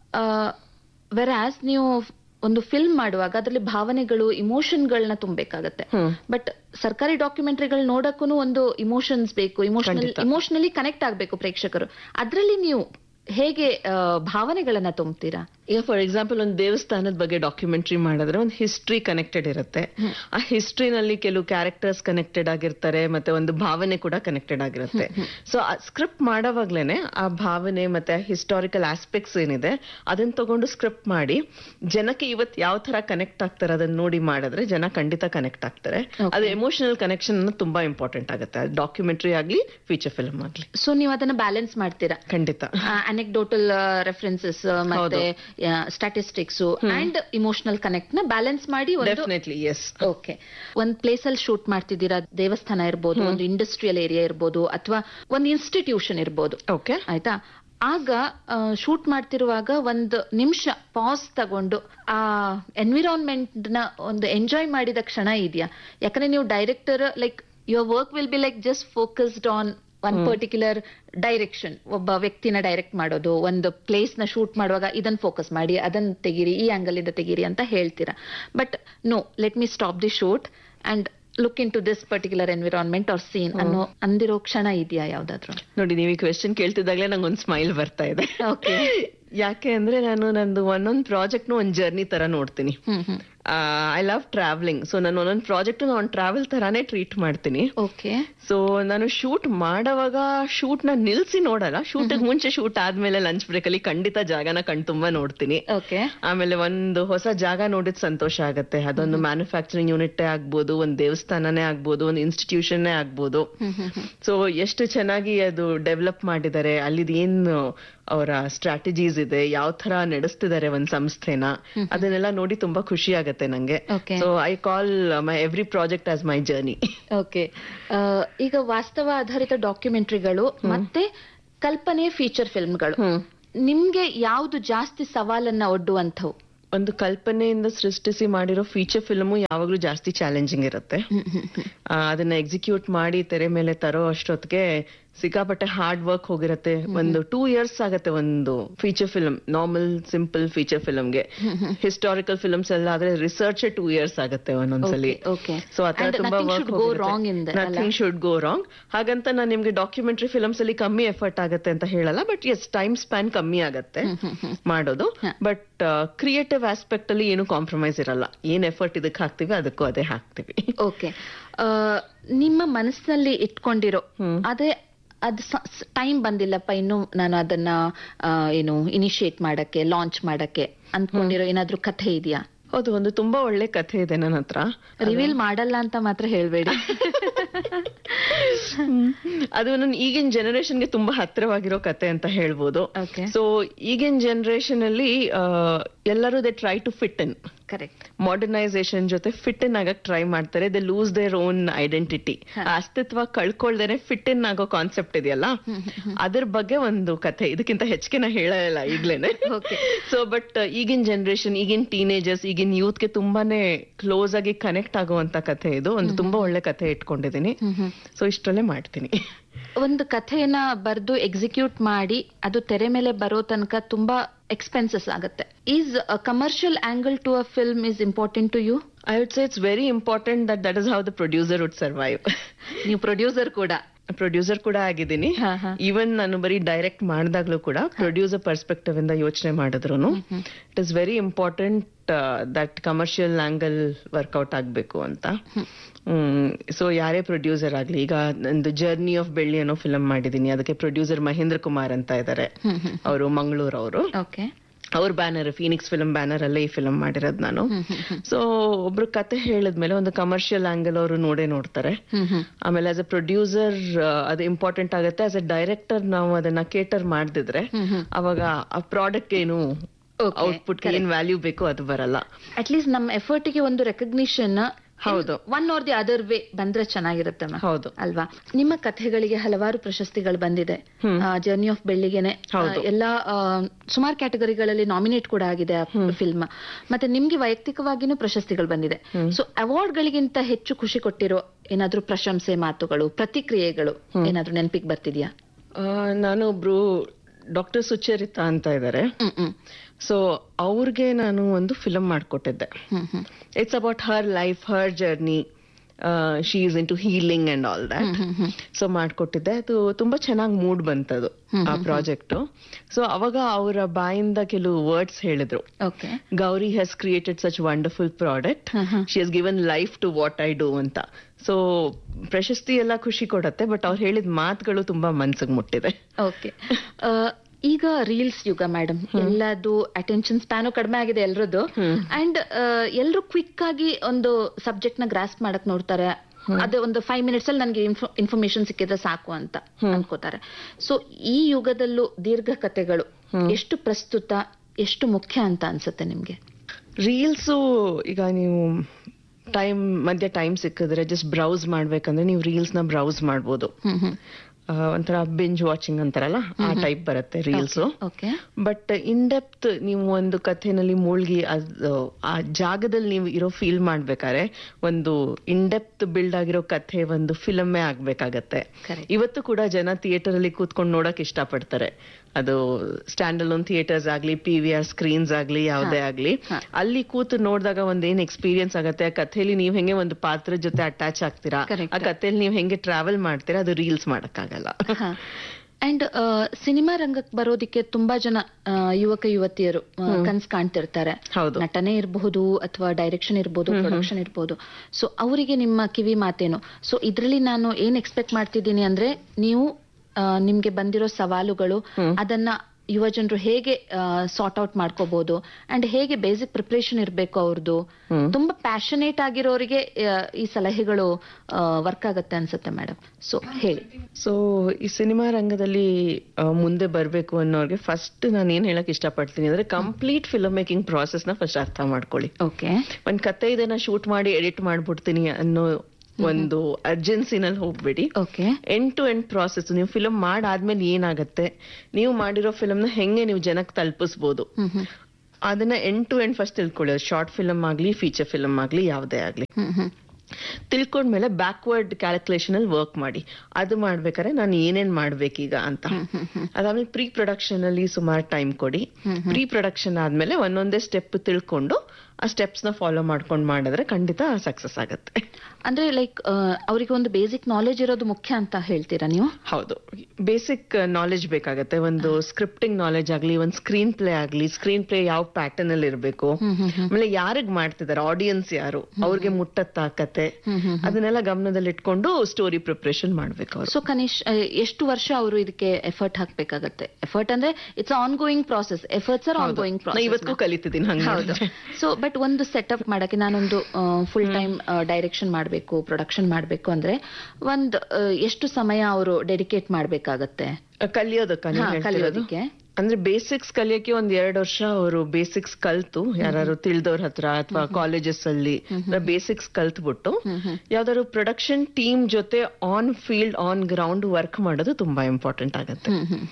ವೆರಾಸ್ ನೀವು ಒಂದು ಫಿಲ್ಮ್ ಮಾಡುವಾಗ ಅದರಲ್ಲಿ ಭಾವನೆಗಳು ಇಮೋಷನ್ಗಳನ್ನ ತುಂಬಬೇಕಾಗತ್ತೆ ಬಟ್ ಸರ್ಕಾರಿ ಡಾಕ್ಯುಮೆಂಟರಿಗಳು ನೋಡಕ್ಕೂ ಒಂದು ಇಮೋಷನ್ಸ್ ಬೇಕು ಇಮೋಷನಲ್ ಇಮೋಷನಲಿ ಕನೆಕ್ಟ್ ಆಗ್ಬೇಕು ಪ್ರೇಕ್ಷಕರು ಅದ್ರಲ್ಲಿ ನೀವು ಹೇಗೆ ಆ, ಭಾವನೆಗಳನ್ನ ತುಂಬ್ತೀರಾ ಈಗ ಫಾರ್ ಎಕ್ಸಾಂಪಲ್ ಒಂದು ದೇವಸ್ಥಾನದ ಬಗ್ಗೆ ಡಾಕ್ಯುಮೆಂಟ್ರಿ ಮಾಡಿದ್ರೆ ಒಂದು ಹಿಸ್ಟ್ರಿ ಕನೆಕ್ಟೆಡ್ ಇರುತ್ತೆ ಆ ಹಿಸ್ಟ್ರಿನಲ್ಲಿ ಕೆಲವು ಕ್ಯಾರೆಕ್ಟರ್ಸ್ ಕನೆಕ್ಟೆಡ್ ಆಗಿರ್ತಾರೆ ಮತ್ತೆ ಒಂದು ಭಾವನೆ ಕೂಡ ಕನೆಕ್ಟೆಡ್ ಆಗಿರುತ್ತೆ ಸೊ ಆ ಸ್ಕ್ರಿಪ್ಟ್ ಮಾಡೋವಾಗ್ಲೇನೆ ಆ ಭಾವನೆ ಮತ್ತೆ ಹಿಸ್ಟಾರಿಕಲ್ ಆಸ್ಪೆಕ್ಟ್ಸ್ ಏನಿದೆ ಅದನ್ನ ತಗೊಂಡು ಸ್ಕ್ರಿಪ್ಟ್ ಮಾಡಿ ಜನಕ್ಕೆ ಇವತ್ತು ಯಾವ ತರ ಕನೆಕ್ಟ್ ಆಗ್ತಾರೆ ಅದನ್ನ ನೋಡಿ ಮಾಡಿದ್ರೆ ಜನ ಖಂಡಿತ ಕನೆಕ್ಟ್ ಆಗ್ತಾರೆ ಅದು ಎಮೋಷನಲ್ ಕನೆಕ್ಷನ್ ತುಂಬಾ ಇಂಪಾರ್ಟೆಂಟ್ ಆಗುತ್ತೆ ಡಾಕ್ಯುಮೆಂಟ್ರಿ ಆಗ್ಲಿ ಫೀಚರ್ ಫಿಲ್ಮ್ ಆಗ್ಲಿ ಸೊ ನೀವು ಅದನ್ನ ಬ್ಯಾಲೆನ್ಸ್ ಮಾಡ್ತೀರಾ ಖಂಡಿತ ಅನೆಕ್ಡೋಟಲ್ ರೆಫರೆನ್ಸಸ್ ಮತ್ತೆ ಸ್ಟಾಟಿಸ್ಟಿಕ್ಸ್ ಅಂಡ್ ಇಮೋಷನಲ್ ಕನೆಕ್ಟ್ ನ ಬ್ಯಾಲೆನ್ಸ್ ಮಾಡಿ ಒಂದು ಡೆಫಿನೆಟ್ಲಿ ಎಸ್ ಓಕೆ ಒಂದ್ ಪ್ಲೇಸ್ ಅಲ್ಲಿ ಶೂಟ್ ಮಾಡ್ತಿದ್ದೀರಾ ದೇವಸ್ಥಾನ ಇರ್ಬೋದು ಒಂದು ಇಂಡಸ್ಟ್ರಿಯಲ್ ಏರಿಯಾ ಇರ್ಬೋದು ಅಥವಾ ಒಂದು ಇನ್ಸ್ಟಿಟ್ಯೂಷನ್ ಇರ್ಬೋದು ಓಕೆ ಆಯ್ತಾ ಆಗ ಶೂಟ್ ಮಾಡ್ತಿರುವಾಗ ಒಂದು ನಿಮಿಷ ಪಾಸ್ ತಗೊಂಡು ಆ ಎನ್ವಿರಾನ್ಮೆಂಟ್ ನ ಒಂದು ಎಂಜಾಯ್ ಮಾಡಿದ ಕ್ಷಣ ಇದೆಯಾ ಯಾಕಂದ್ರೆ ನೀವು director like your work will be like just focused on one particular direction ಒಬ್ಬ ವ್ಯಕ್ತಿನ ಡೈರೆಕ್ಟ್ ಮಾಡೋದು ಒಂದು ಪ್ಲೇಸ್ ನ ಶೂಟ್ ಮಾಡುವಾಗ ಇದನ್ನ ಫೋಕಸ್ ಮಾಡಿ ಅದನ್ನ ತೆಗೀರಿ ಈ ಆಂಗಲ್ ಇಂದ ತೆಗೀರಿ ಅಂತ ಹೇಳ್ತೀರಾ but no let me stop the shoot and look into this particular environment or scene ಅನ್ನೋ ಅಂದಿರೋ ಕ್ಷಣ ಇದೆಯಾ ಯಾವ್ದಾದ್ರು ನೋಡಿ ನೀವು ಈ ಕ್ವೆಶನ್ ಕೇಳ್ತಿದ್ದಾಗಲೇ ನಂಗೆ ಒಂದು ಸ್ಮೈಲ್ ಬರ್ತಾ ಇದೆ ಓಕೆ ಯಾಕೆ ಅಂದ್ರೆ ನಾನು ನಂದು ಒಂದೊಂದು ಪ್ರಾಜೆಕ್ಟ್ ಒಂದ್ ಜರ್ನಿ ತರ ನೋಡ್ತೀನಿ hmm hmm I love travelling so ನಾನು ಒಂದೊಂದು ಪ್ರಾಜೆಕ್ಟ್ ಒಂದು ಟ್ರಾವೆಲ್ ತರಾನೇ ಟ್ರೀಟ್ ಮಾಡ್ತೀನಿ ಓಕೆ ಸೊ ನಾನು ಶೂಟ್ ಮಾಡೋವಾಗ ಶೂಟ್ ನ ನಿಲ್ಸಿ ನೋಡಲ್ಲ ಶೂಟ್ ಮುಂಚೆ ಶೂಟ್ ಆದ್ಮೇಲೆ ಲಂಚ್ ಬ್ರೇಕ್ ಅಲ್ಲಿ ಖಂಡಿತ ಜಾಗನ ಕಣ್ ತುಂಬಾ ನೋಡ್ತೀನಿ ಓಕೆ ಆಮೇಲೆ ಒಂದು ಹೊಸ ಜಾಗ ನೋಡಿದ್ ಸಂತೋಷ ಆಗತ್ತೆ ಅದೊಂದು ಮ್ಯಾನುಫ್ಯಾಕ್ಚರಿಂಗ್ ಯೂನಿಟ್ ಆಗ್ಬೋದು ಒಂದ್ ದೇವಸ್ಥಾನನೇ ಆಗ್ಬೋದು ಒಂದು ಇನ್ಸ್ಟಿಟ್ಯೂಷನ್ನೇ ಆಗ್ಬೋದು ಸೊ ಎಷ್ಟು ಚೆನ್ನಾಗಿ ಅದು ಡೆವಲಪ್ ಮಾಡಿದ್ದಾರೆ ಅಲ್ಲಿದ್ ಏನು ಅವರ ಸ್ಟ್ರಾಟಜೀಸ್ ಇದೆ ಯಾವ ತರ ನಡೆಸ್ತಿದ್ದಾರೆ ಒಂದ್ ಸಂಸ್ಥೆನ ಅದನ್ನೆಲ್ಲ ನೋಡಿ ತುಂಬಾ ಖುಷಿ ಆಗತ್ತೆ ನಂಗೆ Okay. So I call my every project as my journey okay ಈಗ ವಾಸ್ತವ ಆಧಾರಿತ ಡಾಕ್ಯುಮೆಂಟರಿಗಳು ಮತ್ತೆ ಕಲ್ಪನೆ ಫೀಚರ್ ಫಿಲ್ಮ್ಗಳು ನಿಮ್ಗೆ ಯಾವ್ದು ಜಾಸ್ತಿ ಸವಾಲನ್ನ ಒಡ್ಡುವಂಥವು ಒಂದು ಕಲ್ಪನೆಯಿಂದ ಸೃಷ್ಟಿಸಿ ಮಾಡಿರೋ ಫೀಚರ್ ಫಿಲ್ಮು ಯಾವಾಗ್ಲೂ ಜಾಸ್ತಿ ಚಾಲೆಂಜಿಂಗ್ ಇರುತ್ತೆ ಆ, ಅದನ್ನ ಎಕ್ಸಿಕ್ಯೂಟ್ ಮಾಡಿ ತೆರೆ ಮೇಲೆ ತರೋ ಅಷ್ಟೊತ್ತಿಗೆ ಸಿಕ್ಕಾಪಟ್ಟೆ ಹಾರ್ಡ್ ವರ್ಕ್ ಹೋಗಿರತ್ತೆ ಒಂದು ಟೂ ಇಯರ್ಸ್ ಆಗತ್ತೆ ಒಂದು feature film normal simple feature ಫಿಲ್ಮ್ಗೆ ಹಿಸ್ಟಾರಿಕಲ್ ಫಿಲ್ಮ್ಸ್ ಎಲ್ಲ ಆದ್ರೆ ರಿಸರ್ಚ್ ಟೂ ಇಯರ್ಸ್ ಆಗತ್ತೆ ಒಂದೊಂದ್ಸಲಿ Okay, okay. ಸೊ ಆತರ And ತುಂಬಾ nothing work should go wrong in that, ಅಲ್ಲ? ನಥಿಂಗ್ ಶುಡ್ ಗೋ ರಾಂಗ್ ಹಾಗಂತ ನಾನು ನಿಮ್ಗೆ ಡಾಕ್ಯುಮೆಂಟರಿ ಫಿಲ್ಮ್ಸ್ ಅಲ್ಲಿ ಕಮ್ಮಿ ಎಫರ್ಟ್ ಆಗತ್ತೆ ಅಂತ ಹೇಳಲ್ಲ ಬಟ್ ಎಸ್ ಟೈಮ್ ಸ್ಪ್ಯಾನ್ ಕಮ್ಮಿ ಆಗತ್ತೆ ಮಾಡೋದು ಬಟ್ ಕ್ರಿಯೇಟಿವ್ ಆಸ್ಪೆಕ್ಟ್ ಅಲ್ಲಿ ಏನು ಕಾಂಪ್ರಮೈಸ್ ಇರಲ್ಲ ಏನ್ ಎಫರ್ಟ್ ಇದಕ್ಕೆ ಹಾಕ್ತಿವಿ ಅದಕ್ಕೂ ಅದೇ ಹಾಕ್ತಿವಿ ಓಕೆ ನಿಮ್ಮ ಮನಸ್ಸಿನಲ್ಲಿ ಇಟ್ಕೊಂಡಿರೋ ಅದೇ ಅದ್ ಟೈಮ್ ಬಂದಿಲ್ಲಪ್ಪ ಇನ್ನು ನಾನು ಅದನ್ನ ಆ, ಏನು ಇನಿಶಿಯೇಟ್ ಮಾಡಕ್ಕೆ ಲಾಂಚ್ ಮಾಡಕ್ಕೆ ಅಂದ್ಕೊಂಡಿರೋ ಏನಾದ್ರೂ ಕಥೆ ಇದೆಯಾ ಹೌದು ಒಂದು ತುಂಬಾ ಒಳ್ಳೆ ಕಥೆ ಇದೆ ನನ್ನ ಹತ್ರ ರಿವೀಲ್ ಮಾಡಲ್ಲ ಅಂತ ಮಾತ್ರ ಹೇಳ್ಬೇಡಿ ಅದು ನನ್ನ ಈಗಿನ ಜನರೇಷನ್ಗೆ ತುಂಬಾ ಹತ್ತಿರವಾಗಿರೋ ಕತೆ ಅಂತ ಹೇಳ್ಬೋದು Okay. ಸೊ ಈಗಿನ ಜನರೇಷನ್ ಅಲ್ಲಿ ಆ, ಎಲ್ಲರೂ they try to fit in correct modernisation ಜೊತೆ ಫಿಟ್ ಇನ್ ಆಗಕ್ ಟ್ರೈ ಮಾಡ್ತಾರೆ they lose their own identity ಅಸ್ತಿತ್ವ ಕಳ್ಕೊಳ್ದೇನೆ ಫಿಟ್ ಇನ್ ಆಗೋ ಕಾನ್ಸೆಪ್ಟ್ ಇದೆಯಲ್ಲ ಅದ್ರ ಬಗ್ಗೆ ಒಂದು ಕಥೆ ಇದಕ್ಕಿಂತ ಹೆಚ್ಚಿಗೆ ನಾ ಹೇಳಲ್ಲ ಈಗ್ಲೇನೆ Okay. ಸೊ ಬಟ್ ಈಗಿನ ಜನರೇಷನ್ ಈಗಿನ ಟೀನೇಜರ್ಸ್ ಈಗಿನ ಯೂತ್ಗೆ ತುಂಬಾನೇ ಕ್ಲೋಸ್ ಆಗಿ ಕನೆಕ್ಟ್ ಆಗುವಂತ ಕಥೆ ಇದು ಒಂದು ತುಂಬಾ ಒಳ್ಳೆ ಕಥೆ ಇಟ್ಕೊಂಡಿದೀನಿ ಸೊ ಇಷ್ಟರಲ್ಲೇ ಮಾಡ್ತೀನಿ ಒಂದು ಕಥೆಯನ್ನ ಬರೆದು ಎಕ್ಸಿಕ್ಯೂಟ್ ಮಾಡಿ ಅದು ತೆರೆ ಮೇಲೆ ಬರೋ ತನಕ ತುಂಬಾ ಎಕ್ಸ್ಪೆನ್ಸಸ್ ಆಗುತ್ತೆ is commercial angle to a film is important to you I would say it's very important that that is how the producer would survive ನೀವು ಪ್ರೊಡ್ಯೂಸರ್ ಕೂಡ ಪ್ರೊಡ್ಯೂಸರ್ ಕೂಡ ಆಗಿದ್ದೀನಿ ಹಾ, ಹಾ. ಈವನ್ ನಾನು ಬರೀ ಡೈರೆಕ್ಟ್ ಮಾಡಿದಾಗ್ಲೂ ಕೂಡ ಪ್ರೊಡ್ಯೂಸರ್ ಪರ್ಸ್ಪೆಕ್ಟಿವ್ ಇಂದ ಯೋಚನೆ ಮಾಡಿದ್ರು it is very important that commercial angle work out ಆಗ್ಬೇಕು ಅಂತ ಸೊ ಯಾರೇ ಪ್ರೊಡ್ಯೂಸರ್ ಆಗ್ಲಿ ಈಗ ನಂದು ಜರ್ನಿ ಆಫ್ ಬೆಳ್ಳಿ ಅನ್ನೋ ಫಿಲಂ ಮಾಡಿದೀನಿ ಅದಕ್ಕೆ ಪ್ರೊಡ್ಯೂಸರ್ ಮಹೇಂದ್ರ ಕುಮಾರ್ ಅಂತ ಇದ್ದಾರೆ ಅವರು ಮಂಗಳೂರು ಅವರು ಓಕೆ ಅವ್ರ ಬ್ಯಾನರ್ ಫೀನಿಕ್ಸ್ ಫಿಲ್ಮ್ ಬ್ಯಾನರ್ ಅಲ್ಲೇ ಈ ಫಿಲ್ಮ್ ಮಾಡಿರೋದು ನಾನು ಸೊ ಒಬ್ರು ಕತೆ ಹೇಳಿದ್ಮೇಲೆ ಒಂದು ಕಮರ್ಷಿಯಲ್ ಆಂಗಲ್ ಅವರು ನೋಡೇ ನೋಡ್ತಾರೆ ಆಮೇಲೆ ಆಸ್ ಎ ಪ್ರೊಡ್ಯೂಸರ್ ಅದು ಇಂಪಾರ್ಟೆಂಟ್ ಆಗುತ್ತೆ ಆಸ್ ಎ ಡೈರೆಕ್ಟರ್ ನಾವು ಅದನ್ನ ಕೇಟರ್ ಮಾಡ್ದಿದ್ರೆ ಅವಾಗ ಆ ಪ್ರಾಡಕ್ಟ್ ಏನು Okay, ಔಟ್ಪುಟ್ ಏನ್ ವ್ಯಾಲ್ಯೂ ಬೇಕು ಅದು ಬರಲ್ಲ ಅಟ್ ಲೀಸ್ಟ್ ನಮ್ಮ ಎಫರ್ಟ್ಗೆ ಒಂದು ರೆಕಗ್ನಿಷನ್ ಹೌದು. One or the other way ಬಂದ್ರೆ ಚೆನ್ನಾಗಿರುತ್ತೆ ma'am. ಹೌದು. ಅಲ್ವಾ ನಿಮ್ಮ ಕಥೆಗಳಿಗೆ ಹಲವಾರು ಪ್ರಶಸ್ತಿಗಳು ಬಂದಿದೆ ಜರ್ನಿ ಆಫ್ ಬೆಳ್ಳಿಗೆನೆ ಹೌದು. ಆ, ಎಲ್ಲಾ ಸುಮಾರು ಕ್ಯಾಟಗರಿಗಳಲ್ಲಿ ನಾಮಿನೇಟ್ ಕೂಡ ಆಗಿದೆ ಆ ಫಿಲ್ಮ್ ಮತ್ತೆ ನಿಮ್ಗೆ ವೈಯಕ್ತಿಕವಾಗಿನೂ ಪ್ರಶಸ್ತಿಗಳು ಬಂದಿದೆ ಸೊ ಅವಾರ್ಡ್ಗಳಿಗಿಂತ ಹೆಚ್ಚು ಖುಷಿ ಕೊಟ್ಟಿರೋ ಏನಾದ್ರೂ ಪ್ರಶಂಸೆ ಮಾತುಗಳು ಪ್ರತಿಕ್ರಿಯೆಗಳು ಏನಾದ್ರೂ ನೆನಪಿಗೆ ಬರ್ತಿದ್ಯಾ ಆ, ನಾನು ಒಬ್ರು ಡಾಕ್ಟರ್ ಸುಚರಿತಾ ಅಂತ ಇದ್ದಾರೆ ಹ್ಮ್ ಹ್ಮ್ ಸೊ ಅವ್ರಿಗೆ ನಾನು ಒಂದು ಫಿಲಂ ಮಾಡ್ಕೊಟ್ಟಿದ್ದೆ hmm hmm it's about her life her journey she is into healing and all that so ಮಾಡ್ಕೊಟ್ಟಿದ್ದೆ ಅದು ತುಂಬಾ ಚೆನ್ನಾಗಿ ಮೂಡ್ ಬಂತದು ಆ ಪ್ರಾಜೆಕ್ಟ್ ಸೊ ಅವಾಗ ಅವರ ಬಾಯಿಂದ ಕೆಲವು ವರ್ಡ್ಸ್ ಹೇಳಿದ್ರು okay Gauri has created such wonderful product she has given life to what I do ಅಂತ ಸೊ ಪ್ರಶಸ್ತಿ ಎಲ್ಲ ಖುಷಿ ಕೊಡತ್ತೆ ಬಟ್ ಅವ್ರು ಹೇಳಿದ ಮಾತುಗಳು ತುಂಬಾ ಮನ್ಸಿಗೆ ಮುಟ್ಟಿದೆ ಓಕೆ ಈಗ ರೀಲ್ಸ್ ಯುಗ ಮೇಡಮ್ ಎಲ್ಲದು ಅಟೆನ್ಷನ್ ಸ್ಪ್ಯಾನು ಕಡಿಮೆ ಆಗಿದೆ ಎಲ್ರದ್ದು ಅಂಡ್ ಎಲ್ರು ಕ್ವಿಕ್ ಆಗಿ ಒಂದು ಸಬ್ಜೆಕ್ಟ್ ನ ಗ್ರಾಸ್ಪ್ ಮಾಡಕ್ ನೋಡ್ತಾರೆ ಅದು ಒಂದು ಫೈವ್ ಮಿನಿಟ್ಸ್ ಅಲ್ಲಿ ನನಗೆ ಇನ್ಫಾರ್ಮೇಶನ್ ಸಿಕ್ಕಿದ್ರೆ ಸಾಕು ಅಂತ ಅನ್ಕೋತಾರೆ ಸೊ ಈ ಯುಗದಲ್ಲೂ ದೀರ್ಘ ಕಥೆಗಳು ಎಷ್ಟು ಪ್ರಸ್ತುತ ಎಷ್ಟು ಮುಖ್ಯ ಅಂತ ಅನ್ಸುತ್ತೆ ನಿಮ್ಗೆ ರೀಲ್ಸು ಈಗ ನೀವು ಟೈಮ್ ಮಧ್ಯ ಟೈಮ್ ಸಿಕ್ಕಿದ್ರೆ ಜಸ್ಟ್ ಬ್ರೌಸ್ ಮಾಡ್ಬೇಕಂದ್ರೆ ನೀವು ರೀಲ್ಸ್ ನ ಬ್ರೌಸ್ ಮಾಡ್ಬೋದು ಹ್ಮ್ ಹ್ಮ್ ಆ, ಒಂಥರ ಬಿಂಜ್ ವಾಚಿಂಗ್ ಅಂತಾರಲ್ಲ ಆ ಟೈಪ್ ಬರುತ್ತೆ reels okay but in depth ನೀವು ಒಂದು ಕಥೆನಲ್ಲಿ ಮುಳುಗಿ ಅದು ಆ ಜಾಗದಲ್ಲಿ ನೀವು ಇರೋ ಫೀಲ್ ಮಾಡ್ಬೇಕಾದ್ರೆ ಒಂದು ಇನ್ ಡೆಪ್ತ್ ಬಿಲ್ಡ್ ಆಗಿರೋ ಕಥೆ ಒಂದು ಫಿಲಮ್ಮೇ ಆಗ್ಬೇಕಾಗತ್ತೆ Correct. ಇವತ್ತು ಕೂಡ ಜನ ಥಿಯೇಟರ್ ಅಲ್ಲಿ ಕೂತ್ಕೊಂಡು ನೋಡಕ್ ಇಷ್ಟಪಡ್ತಾರೆ ಅದು ಸ್ಟ್ಯಾಂಡ್ ಅಲೋನ್ ಥಿಯೇಟರ್ಸ್ ಆಗ್ಲಿ ಪಿ ವಿ ಆರ್ ಸ್ಕ್ರೀನ್ಸ್ ಆಗ್ಲಿ ಯಾವುದೇ ಆಗ್ಲಿ ಹಾ. ಅಲ್ಲಿ ಕೂತು ನೋಡಿದಾಗ ಒಂದ್ ಏನ್ ಎಕ್ಸ್ಪೀರಿಯನ್ಸ್ ಆಗತ್ತೆ ಆ ಕಥೆಯಲ್ಲಿ ನೀವ್ ಹೆಂಗೆ ಒಂದು ಪಾತ್ರದ ಜೊತೆ ಅಟ್ಯಾಚ್ ಆಗ್ತೀರಾ Correct. ಆ ಕಥೆಯಲ್ಲಿ ನೀವ್ ಹೆಂಗೆ ಟ್ರಾವೆಲ್ ಮಾಡ್ತೀರಾ ಅದು ರೀಲ್ಸ್ ಮಾಡಕ್ಕಾಗಲ್ಲ ಅಂಡ್ ಸಿನಿಮಾ ರಂಗಕ್ಕೆ ಬರೋದಿಕ್ಕೆ ತುಂಬಾ ಜನ ಆ, ಯುವಕ ಯುವತಿಯರು ಆ, ಕನ್ಸ್ ಕಾಣ್ತಿರ್ತಾರೆ ಹೌದು. ನಟನೆ ಇರಬಹುದು ಅಥವಾ ಡೈರೆಕ್ಷನ್ ಇರಬಹುದು ಪ್ರೊಡಕ್ಷನ್ ಇರಬಹುದು ಸೊ ಅವರಿಗೆ ನಿಮ್ಮ ಕಿವಿ ಮಾತೇನು ಸೊ ಇದ್ರಲ್ಲಿ ನಾನು ಏನ್ ಎಕ್ಸ್ಪೆಕ್ಟ್ ಮಾಡ್ತಿದ್ದೀನಿ ಅಂದ್ರೆ ನೀವು ಆ, ನಿಮ್ಗೆ ಬಂದಿರೋ ಸವಾಲುಗಳು ಅದನ್ನ ಯುವ ಜನರು ಹೇಗೆ ಸಾರ್ಟ್ ಔಟ್ ಮಾಡ್ಕೋಬಹುದು ಅಂಡ್ ಹೇಗೆ ಬೇಸಿಕ್ ಪ್ರಿಪರೇಷನ್ ಇರಬೇಕು ಅವ್ರದ್ದು ತುಂಬಾ ಪ್ಯಾಷನೇಟ್ ಆಗಿರೋರಿಗೆ ಆ, ಈ ಸಲಹೆಗಳು ವರ್ಕ್ ಆಗತ್ತೆ ಅನ್ಸುತ್ತೆ ಮೇಡಮ್ ಸೊ ಹೇಳಿ ಸೊ ಈ ಸಿನಿಮಾ ರಂಗದಲ್ಲಿ ಆ, ಮುಂದೆ ಬರಬೇಕು ಅನ್ನೋರಿಗೆ ಫಸ್ಟ್ ನಾನು ಏನ್ ಹೇಳಕ್ ಇಷ್ಟಪಡ್ತೀನಿ ಅಂದ್ರೆ ಕಂಪ್ಲೀಟ್ ಫಿಲ್ಮ್ ಮೇಕಿಂಗ್ ಪ್ರಾಸೆಸ್ ನ ಫಸ್ಟ್ ಅರ್ಥ ಮಾಡ್ಕೊಳ್ಳಿ ಓಕೆ ಒಂದ್ ಕತೆ ಇದನ್ನ ಶೂಟ್ ಮಾಡಿ ಎಡಿಟ್ ಮಾಡ್ಬಿಡ್ತೀನಿ ಅನ್ನೋ ಒಂದು ಅರ್ಜೆನ್ಸಿನಲ್ಲಿ ಹೋಗ್ಬೇಡಿ okay end to end process ನೀವು ಫಿಲಮ್ ಮಾಡಾದ್ಮೇಲೆ ಏನಾಗತ್ತೆ ನೀವು ಮಾಡಿರೋ ಫಿಲಮ್ನ ಹೆಂಗೆ ನೀವು ಜನಕ್ಕೆ ತಲುಪಿಸ್ಬೋದು ಅದನ್ನ ಎಂಡ್ ಟು ಎಂಡ್ ಫಸ್ಟ್ ತಿಳ್ಕೊಳ್ಳಿ ಶಾರ್ಟ್ ಫಿಲಮ್ ಆಗ್ಲಿ ಫೀಚರ್ ಫಿಲಮ್ ಆಗ್ಲಿ ಯಾವುದೇ ಆಗ್ಲಿ ಹ್ಮ್ ಹ್ಮ್ ತಿಳ್ಕೊಂಡ್ಮೇಲೆ ಬ್ಯಾಕ್ವರ್ಡ್ ಕ್ಯಾಲ್ಕುಲೇಷನ್ ಅಲ್ಲಿ ವರ್ಕ್ ಮಾಡಿ ಅದು ಮಾಡ್ಬೇಕಾದ್ರೆ ನಾನು ಏನೇನ್ ಮಾಡ್ಬೇಕೀಗ ಅಂತ ಅದಾದ್ಮೇಲೆ ಪ್ರೀ ಪ್ರೊಡಕ್ಷನ್ ಅಲ್ಲಿ ಸುಮಾರು ಟೈಮ್ ಕೊಡಿ ಪ್ರೀ ಪ್ರೊಡಕ್ಷನ್ ಆದ್ಮೇಲೆ ಒಂದೊಂದೇ ಸ್ಟೆಪ್ ತಿಳ್ಕೊಂಡು ಆ ಸ್ಟೆಪ್ಸ್ ನ ಫಾಲೋ ಮಾಡ್ಕೊಂಡು ಮಾಡಿದ್ರೆ ಖಂಡಿತ ಸಕ್ಸಸ್ ಆಗುತ್ತೆ ಅಂದ್ರೆ ಲೈಕ್ ಅವರಿಗೆ ಒಂದು ಬೇಸಿಕ್ ನಾಲೆಜ್ ಇರೋದು ಮುಖ್ಯ ಅಂತ ಹೇಳ್ತೀರಾ ನೀವು ಹೌದು ಬೇಸಿಕ್ ನಾಲೆಜ್ ಬೇಕಾಗತ್ತೆ ಒಂದು ಸ್ಕ್ರಿಪ್ಟಿಂಗ್ ನಾಲೆಜ್ ಆಗ್ಲಿ ಒಂದು ಸ್ಕ್ರೀನ್ ಪ್ಲೇ ಆಗ್ಲಿ ಸ್ಕ್ರೀನ್ ಪ್ಲೇ ಯಾವ ಪ್ಯಾಟರ್ನ್ ಅಲ್ಲಿ ಇರಬೇಕು ಆಮೇಲೆ ಯಾರಿಗ್ ಮಾಡ್ತಿದ್ದಾರೆ ಆಡಿಯನ್ಸ್ ಯಾರು ಅವ್ರಿಗೆ ಮುಟ್ಟತ್ತಾಕತ್ತೆ ಅದನ್ನೆಲ್ಲ ಗಮನದಲ್ಲಿ ಇಟ್ಕೊಂಡು ಸ್ಟೋರಿ ಪ್ರಿಪರೇಷನ್ ಮಾಡ್ಬೇಕು ಅವರು ಸೊ ಕನಿಷ್ ಆ, ಎಷ್ಟು ವರ್ಷ ಅವರು ಇದಕ್ಕೆ ಎಫರ್ಟ್ ಹಾಕ್ಬೇಕಾಗತ್ತೆ ಎಫರ್ಟ್ ಅಂದ್ರೆ it's ongoing process efforts are ongoing ನಾ ಇವತ್ತಿಗೂ ಕಲಿತಿದ್ದೀನಿ ಹಂಗೆ ಹೌದು ಸೊ ಬಟ್ ಒಂದು ಸೆಟಪ್ ಮಾಡಕ್ಕೆ ನಾನೊಂದು ಫುಲ್ ಟೈಮ್ ಡೈರೆಕ್ಷನ್ ಮಾಡಬೇಕು ಪ್ರೊಡಕ್ಷನ್ ಮಾಡಬೇಕು ಅಂದ್ರೆ ಒಂದ್ ಆ, ಎಷ್ಟು ಸಮಯ ಅವರು ಡೆಡಿಕೇಟ್ ಮಾಡ್ಬೇಕಾಗತ್ತೆ ಕಲಿಯೋದಕ್ಕ ನೀವ್ ಹಾ, ಹೇಳ್ತಿರೋದು? ಕಲಿಯೋದಕ್ಕೆ ಅಂದ್ರೆ ಬೇಸಿಕ್ಸ್ ಕಲಿಯಕ್ಕೆ ಒಂದ್ ಎರಡ್ ವರ್ಷ ಅವರು ಬೇಸಿಕ್ಸ್ ಕಲ್ತು ಯಾರು ತಿಳಿದವ್ರ ಹತ್ರ ಅಥವಾ ಕಾಲೇಜಸ್ ಅಲ್ಲಿ ಬೇಸಿಕ್ಸ್ ಕಲ್ತ್ಬಿಟ್ಟು ಯಾವ್ದಾದ್ರು ಪ್ರೊಡಕ್ಷನ್ ಟೀಮ್ ಜೊತೆ on field on ground work ಮಾಡೋದು ತುಂಬಾ ಇಂಪಾರ್ಟೆಂಟ್ ಆಗತ್ತೆ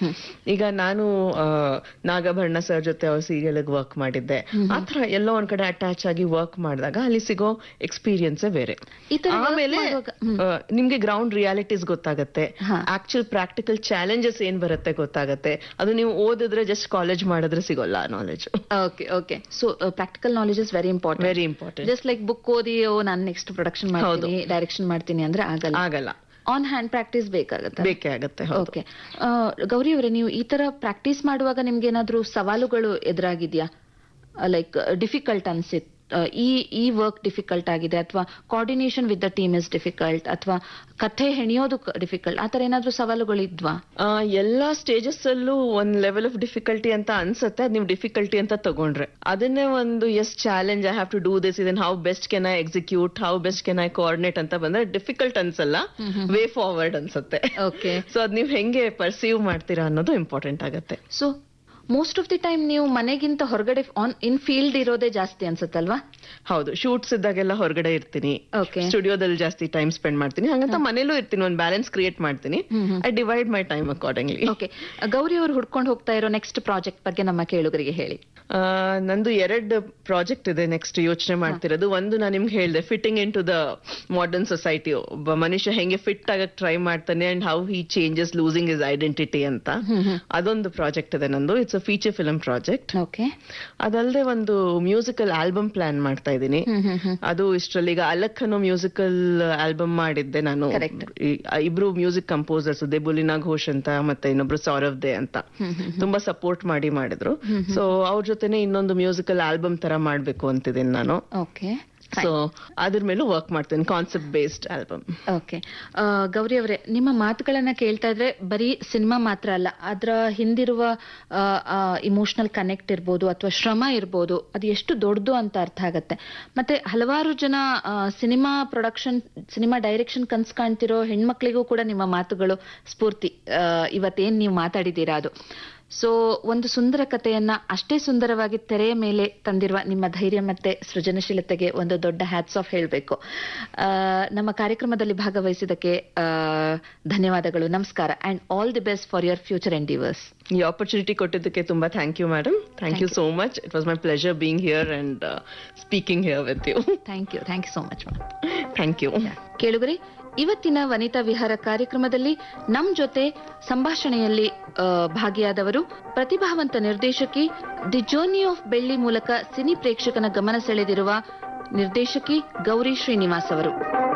ಈಗ ನಾನು ಆ, ನಾಗಭರಣ ಸರ್ ಜೊತೆ ಅವ್ರ ಸೀರಿಯಲ್ ವರ್ಕ್ ಮಾಡಿದ್ದೆ ಆತರ ಎಲ್ಲೋ ಒಂದ್ ಕಡೆ ಅಟ್ಯಾಚ್ ಆಗಿ ವರ್ಕ್ ಮಾಡಿದಾಗ ಅಲ್ಲಿ ಸಿಗೋ ಎಕ್ಸ್ಪೀರಿಯನ್ಸೇ ಬೇರೆ ಈ ತರ work ಆಮೇಲೆ ಮಾಡುವಾಗ- ಆ, ನಿಮ್ಗೆ ಗ್ರೌಂಡ್ ರಿಯಾಲಿಟೀಸ್ ಗೊತ್ತಾಗತ್ತೆ ಹಾ. ಆಕ್ಚುಲ್ ಪ್ರಾಕ್ಟಿಕಲ್ ಚಾಲೆಂಜಸ್ ಏನ್ ಬರುತ್ತೆ ಗೊತ್ತಾಗತ್ತೆ ಅದು ನೀವು ಓದಿದ್ರೆ ಜಸ್ಟ್ ಕಾಲೇಜ್ ಮಾಡಿದ್ರೆ ಸಿಗೋಲ್ಲ knowledge okay okay so practical knowledge is very important very important just like book ಓದಿ ಓ ನಾನು ನೆಕ್ಸ್ಟ್ ಪ್ರೊಡಕ್ಷನ್ ಮಾಡ್ತೀನಿ ಡೈರೆಕ್ಷನ್ ಮಾಡ್ತೀನಿ ಅಂದ್ರೆ ಆಗಲ್ಲ ಆಗಲ್ಲ ಆನ್ ಹ್ಯಾಂಡ್ ಪ್ರಾಕ್ಟೀಸ್ ಬೇಕಾಗತ್ತೆ ಬೇಕೇ ಆಗತ್ತೆ ಹೌದು ಓಕೆ ಗೌರಿ ಅವರೇ ನೀವು ಈ ತರ ಪ್ರಾಕ್ಟೀಸ್ ಮಾಡುವಾಗ ನಿಮ್ಗೆ ಏನಾದ್ರೂ ಸವಾಲುಗಳು ಎದುರಾಗಿದ್ಯಾ ಲೈಕ್ ಡಿಫಿಕಲ್ಟ್ ಅನ್ಸಿತ್ ಆ, ಈ ಈ ವರ್ಕ್ ಡಿಫಿಕಲ್ಟ್ ಆಗಿದೆ ಅಥವಾ coordination with the team is difficult ಅಥವಾ ಕಥೆ ಹೆಣಿಯೋದು ಡಿಫಿಕಲ್ಟ್ ಆತರ ಏನಾದ್ರೂ ಸವಾಲುಗಳು ಇದ್ವಾ ಆ, ಎಲ್ಲಾ ಸ್ಟೇಜಸ್ ಅಲ್ಲೂ ಒಂದ್ ಲೆವೆಲ್ ಆಫ್ ಡಿಫಿಕಲ್ಟಿ ಅಂತ ಅನ್ಸುತ್ತೆ ಅದ್ ನೀವು ಡಿಫಿಕಲ್ಟಿ ಅಂತ ತಗೊಂಡ್ರೆ ಅದನ್ನೇ ಒಂದು as challenge I have to do this ಇದನ್ how best can I execute how best can I coordinate ಅಂತ ಬಂದ್ರೆ ಡಿಫಿಕಲ್ಟ್ ಅನ್ಸಲ್ಲ ವೇ ಫಾರ್ವರ್ಡ್ ಅನ್ಸುತ್ತೆ ಓಕೆ ಸೊ ಅದ್ ನೀವ್ ಹೆಂಗೆ ಪರ್ಸೀವ್ ಮಾಡ್ತೀರಾ ಅನ್ನೋದು ಇಂಪಾರ್ಟೆಂಟ್ ಆಗತ್ತೆ so most of the time ನೀವು ಮನೆಗಿಂತ ಹೊರಗಡೆ ಆನ್ ಇನ್ ಫೀಲ್ಡ್ ಇರೋದೇ ಜಾಸ್ತಿ ಅನ್ಸುತ್ತಲ್ವಾ ಹೌದು ಶೂಟ್ಸ್ ಇದ್ದಾಗೆಲ್ಲ ಹೊರಗಡೆ ಇರ್ತೀನಿ ಓಕೆ ಸ್ಟುಡಿಯೋದಲ್ಲಿ ಜಾಸ್ತಿ ಟೈಮ್ ಸ್ಪೆಂಡ್ ಮಾಡ್ತೀನಿ ಹಂಗಂತ ಮನೇಲೂ ಇರ್ತೀನಿ ಒಂದು ಬ್ಯಾಲೆನ್ಸ್ ಕ್ರಿಯೇಟ್ ಮಾಡ್ತೀನಿ I divide my time accordingly okay Gauri ಅವರು ಹುಡ್ಕೊಂಡು ಹೋಗ್ತಾ ಇರೋ ನೆಕ್ಸ್ಟ್ ಪ್ರಾಜೆಕ್ಟ್ ಬಗ್ಗೆ ನಮ್ಮ ಕೇಳುಗರಿಗೆ ಹೇಳಿ ನಂದು ಎರಡು ಪ್ರಾಜೆಕ್ಟ್ ಇದೆ ನೆಕ್ಸ್ಟ್ ಯೋಚನೆ ಮಾಡ್ತಿರೋದು ಒಂದು ನಾನು ನಿಮ್ಗೆ ಹೇಳಿದೆ fitting into the modern society ಒಬ್ಬ ಮನುಷ್ಯ ಹೆಂಗೆ ಫಿಟ್ ಆಗಕ್ ಟ್ರೈ ಮಾಡ್ತಾನೆ and how he changes losing his identity ಅಂತ ಅದೊಂದು ಪ್ರಾಜೆಕ್ಟ್ ಇದೆ ನಂದು it's a feature film project okay ಅದಲ್ಲದೆ ಒಂದು ಮ್ಯೂಸಿಕಲ್ ಆಲ್ಬಮ್ ಪ್ಲಾನ್ ಮಾಡ್ತಾ ಇದ್ದೀನಿ ಅದು ಇಷ್ಟರಲ್ಲಿ ಈಗ ಅಲಕ್ ಅನ್ನೋ ಮ್ಯೂಸಿಕಲ್ ಆಲ್ಬಮ್ ಮಾಡಿದ್ದೆ ನಾನು Correct. ಈ- ಇಬ್ರು ಮ್ಯೂಸಿಕ್ ಕಂಪೋಸರ್ಸ್ ದೇಬುಲಿನಾ ಘೋಷ್ ಅಂತ ಮತ್ತೆ ಇನ್ನೊಬ್ರು ಸೌರವ್ ದೇ ಅಂತ ತುಂಬಾ ಸಪೋರ್ಟ್ ಮಾಡಿ ಮಾಡಿದ್ರು ಸೊ ಅವ್ರ ಜೊತೆನೆ ಇನ್ನೊಂದು ಮ್ಯೂಸಿಕಲ್ ಆಲ್ಬಮ್ ತರ ಮಾಡ್ಬೇಕು ಅಂತಿದ್ದೀನಿ ನಾನು ಓಕೆ ಸೊ ಅದ್ರ ಮೇಲೂ ವರ್ಕ್ ಮಾಡ್ತೀನಿ concept based album okay Gauri ಅವರೇ ನಿಮ್ಮ ಮಾತುಗಳನ್ನ ಕೇಳ್ತಾ ಇದ್ರೆ ಬರೀ ಸಿನಿಮಾ ಮಾತ್ರ ಅಲ್ಲ ಅದರ ಹಿಂದಿರುವ ಇಮೋಷನಲ್ ಕನೆಕ್ಟ್ ಇರ್ಬೋದು ಅಥವಾ ಶ್ರಮ ಇರ್ಬೋದು ಅದು ಎಷ್ಟು ದೊಡ್ಡದು ಅಂತ ಅರ್ಥ ಆಗತ್ತೆ ಮತ್ತೆ ಹಲವಾರು ಜನ ಸಿನಿಮಾ ಪ್ರೊಡಕ್ಷನ್ ಸಿನಿಮಾ ಡೈರೆಕ್ಷನ್ ಕನ್ಸ್ ಕಾಣ್ತಿರೋ ಹೆಣ್ಮಕ್ಳಿಗೂ ಕೂಡ ನಿಮ್ಮ ಮಾತುಗಳು ಸ್ಫೂರ್ತಿ ಆ, ಇವತ್ತೇನ್ ನೀವು ಮಾತಾಡಿದ್ದೀರಾ ಅದು ಸೊ ಒಂದು ಸುಂದರ ಕಥೆಯನ್ನ ಅಷ್ಟೇ ಸುಂದರವಾಗಿ ತೆರೆಯ ಮೇಲೆ ತಂದಿರುವ ನಿಮ್ಮ ಧೈರ್ಯ ಮತ್ತೆ ಸೃಜನಶೀಲತೆಗೆ ಒಂದು ದೊಡ್ಡ ಹ್ಯಾಟ್ಸ್ ಆಫ್ ಹೇಳಬೇಕು ನಮ್ಮ ಕಾರ್ಯಕ್ರಮದಲ್ಲಿ ಭಾಗವಹಿಸಿದಕ್ಕೆ ಆ, ಧನ್ಯವಾದಗಳು ನಮಸ್ಕಾರ and all the best for your future endeavours ಈ ಆಪರ್ಚುನಿಟಿ ಕೊಟ್ಟಿದ್ದಕ್ಕೆ ತುಂಬಾ thank you madam thank you so much it was my pleasure being here and speaking here with you thank you thank you so much thank you ಕೇಳುಗರೆ ಇವತ್ತಿನ ವನಿತಾ ವಿಹಾರ ಕಾರ್ಯಕ್ರಮದಲ್ಲಿ ನಮ್ ಜೊತೆ ಸಂಭಾಷಣೆಯಲ್ಲಿ ಆ, ಭಾಗಿಯಾದವರು ಪ್ರತಿಭಾವಂತ ನಿರ್ದೇಶಕಿ ದಿ ಜರ್ನಿ ಆಫ್ ಬೆಳ್ಳಿ ಮೂಲಕ ಸಿನಿ ಪ್ರೇಕ್ಷಕನ ಗಮನ ಸೆಳೆದಿರುವ ನಿರ್ದೇಶಕಿ ಗೌರಿ ಶ್ರೀನಿವಾಸ್ ಅವರು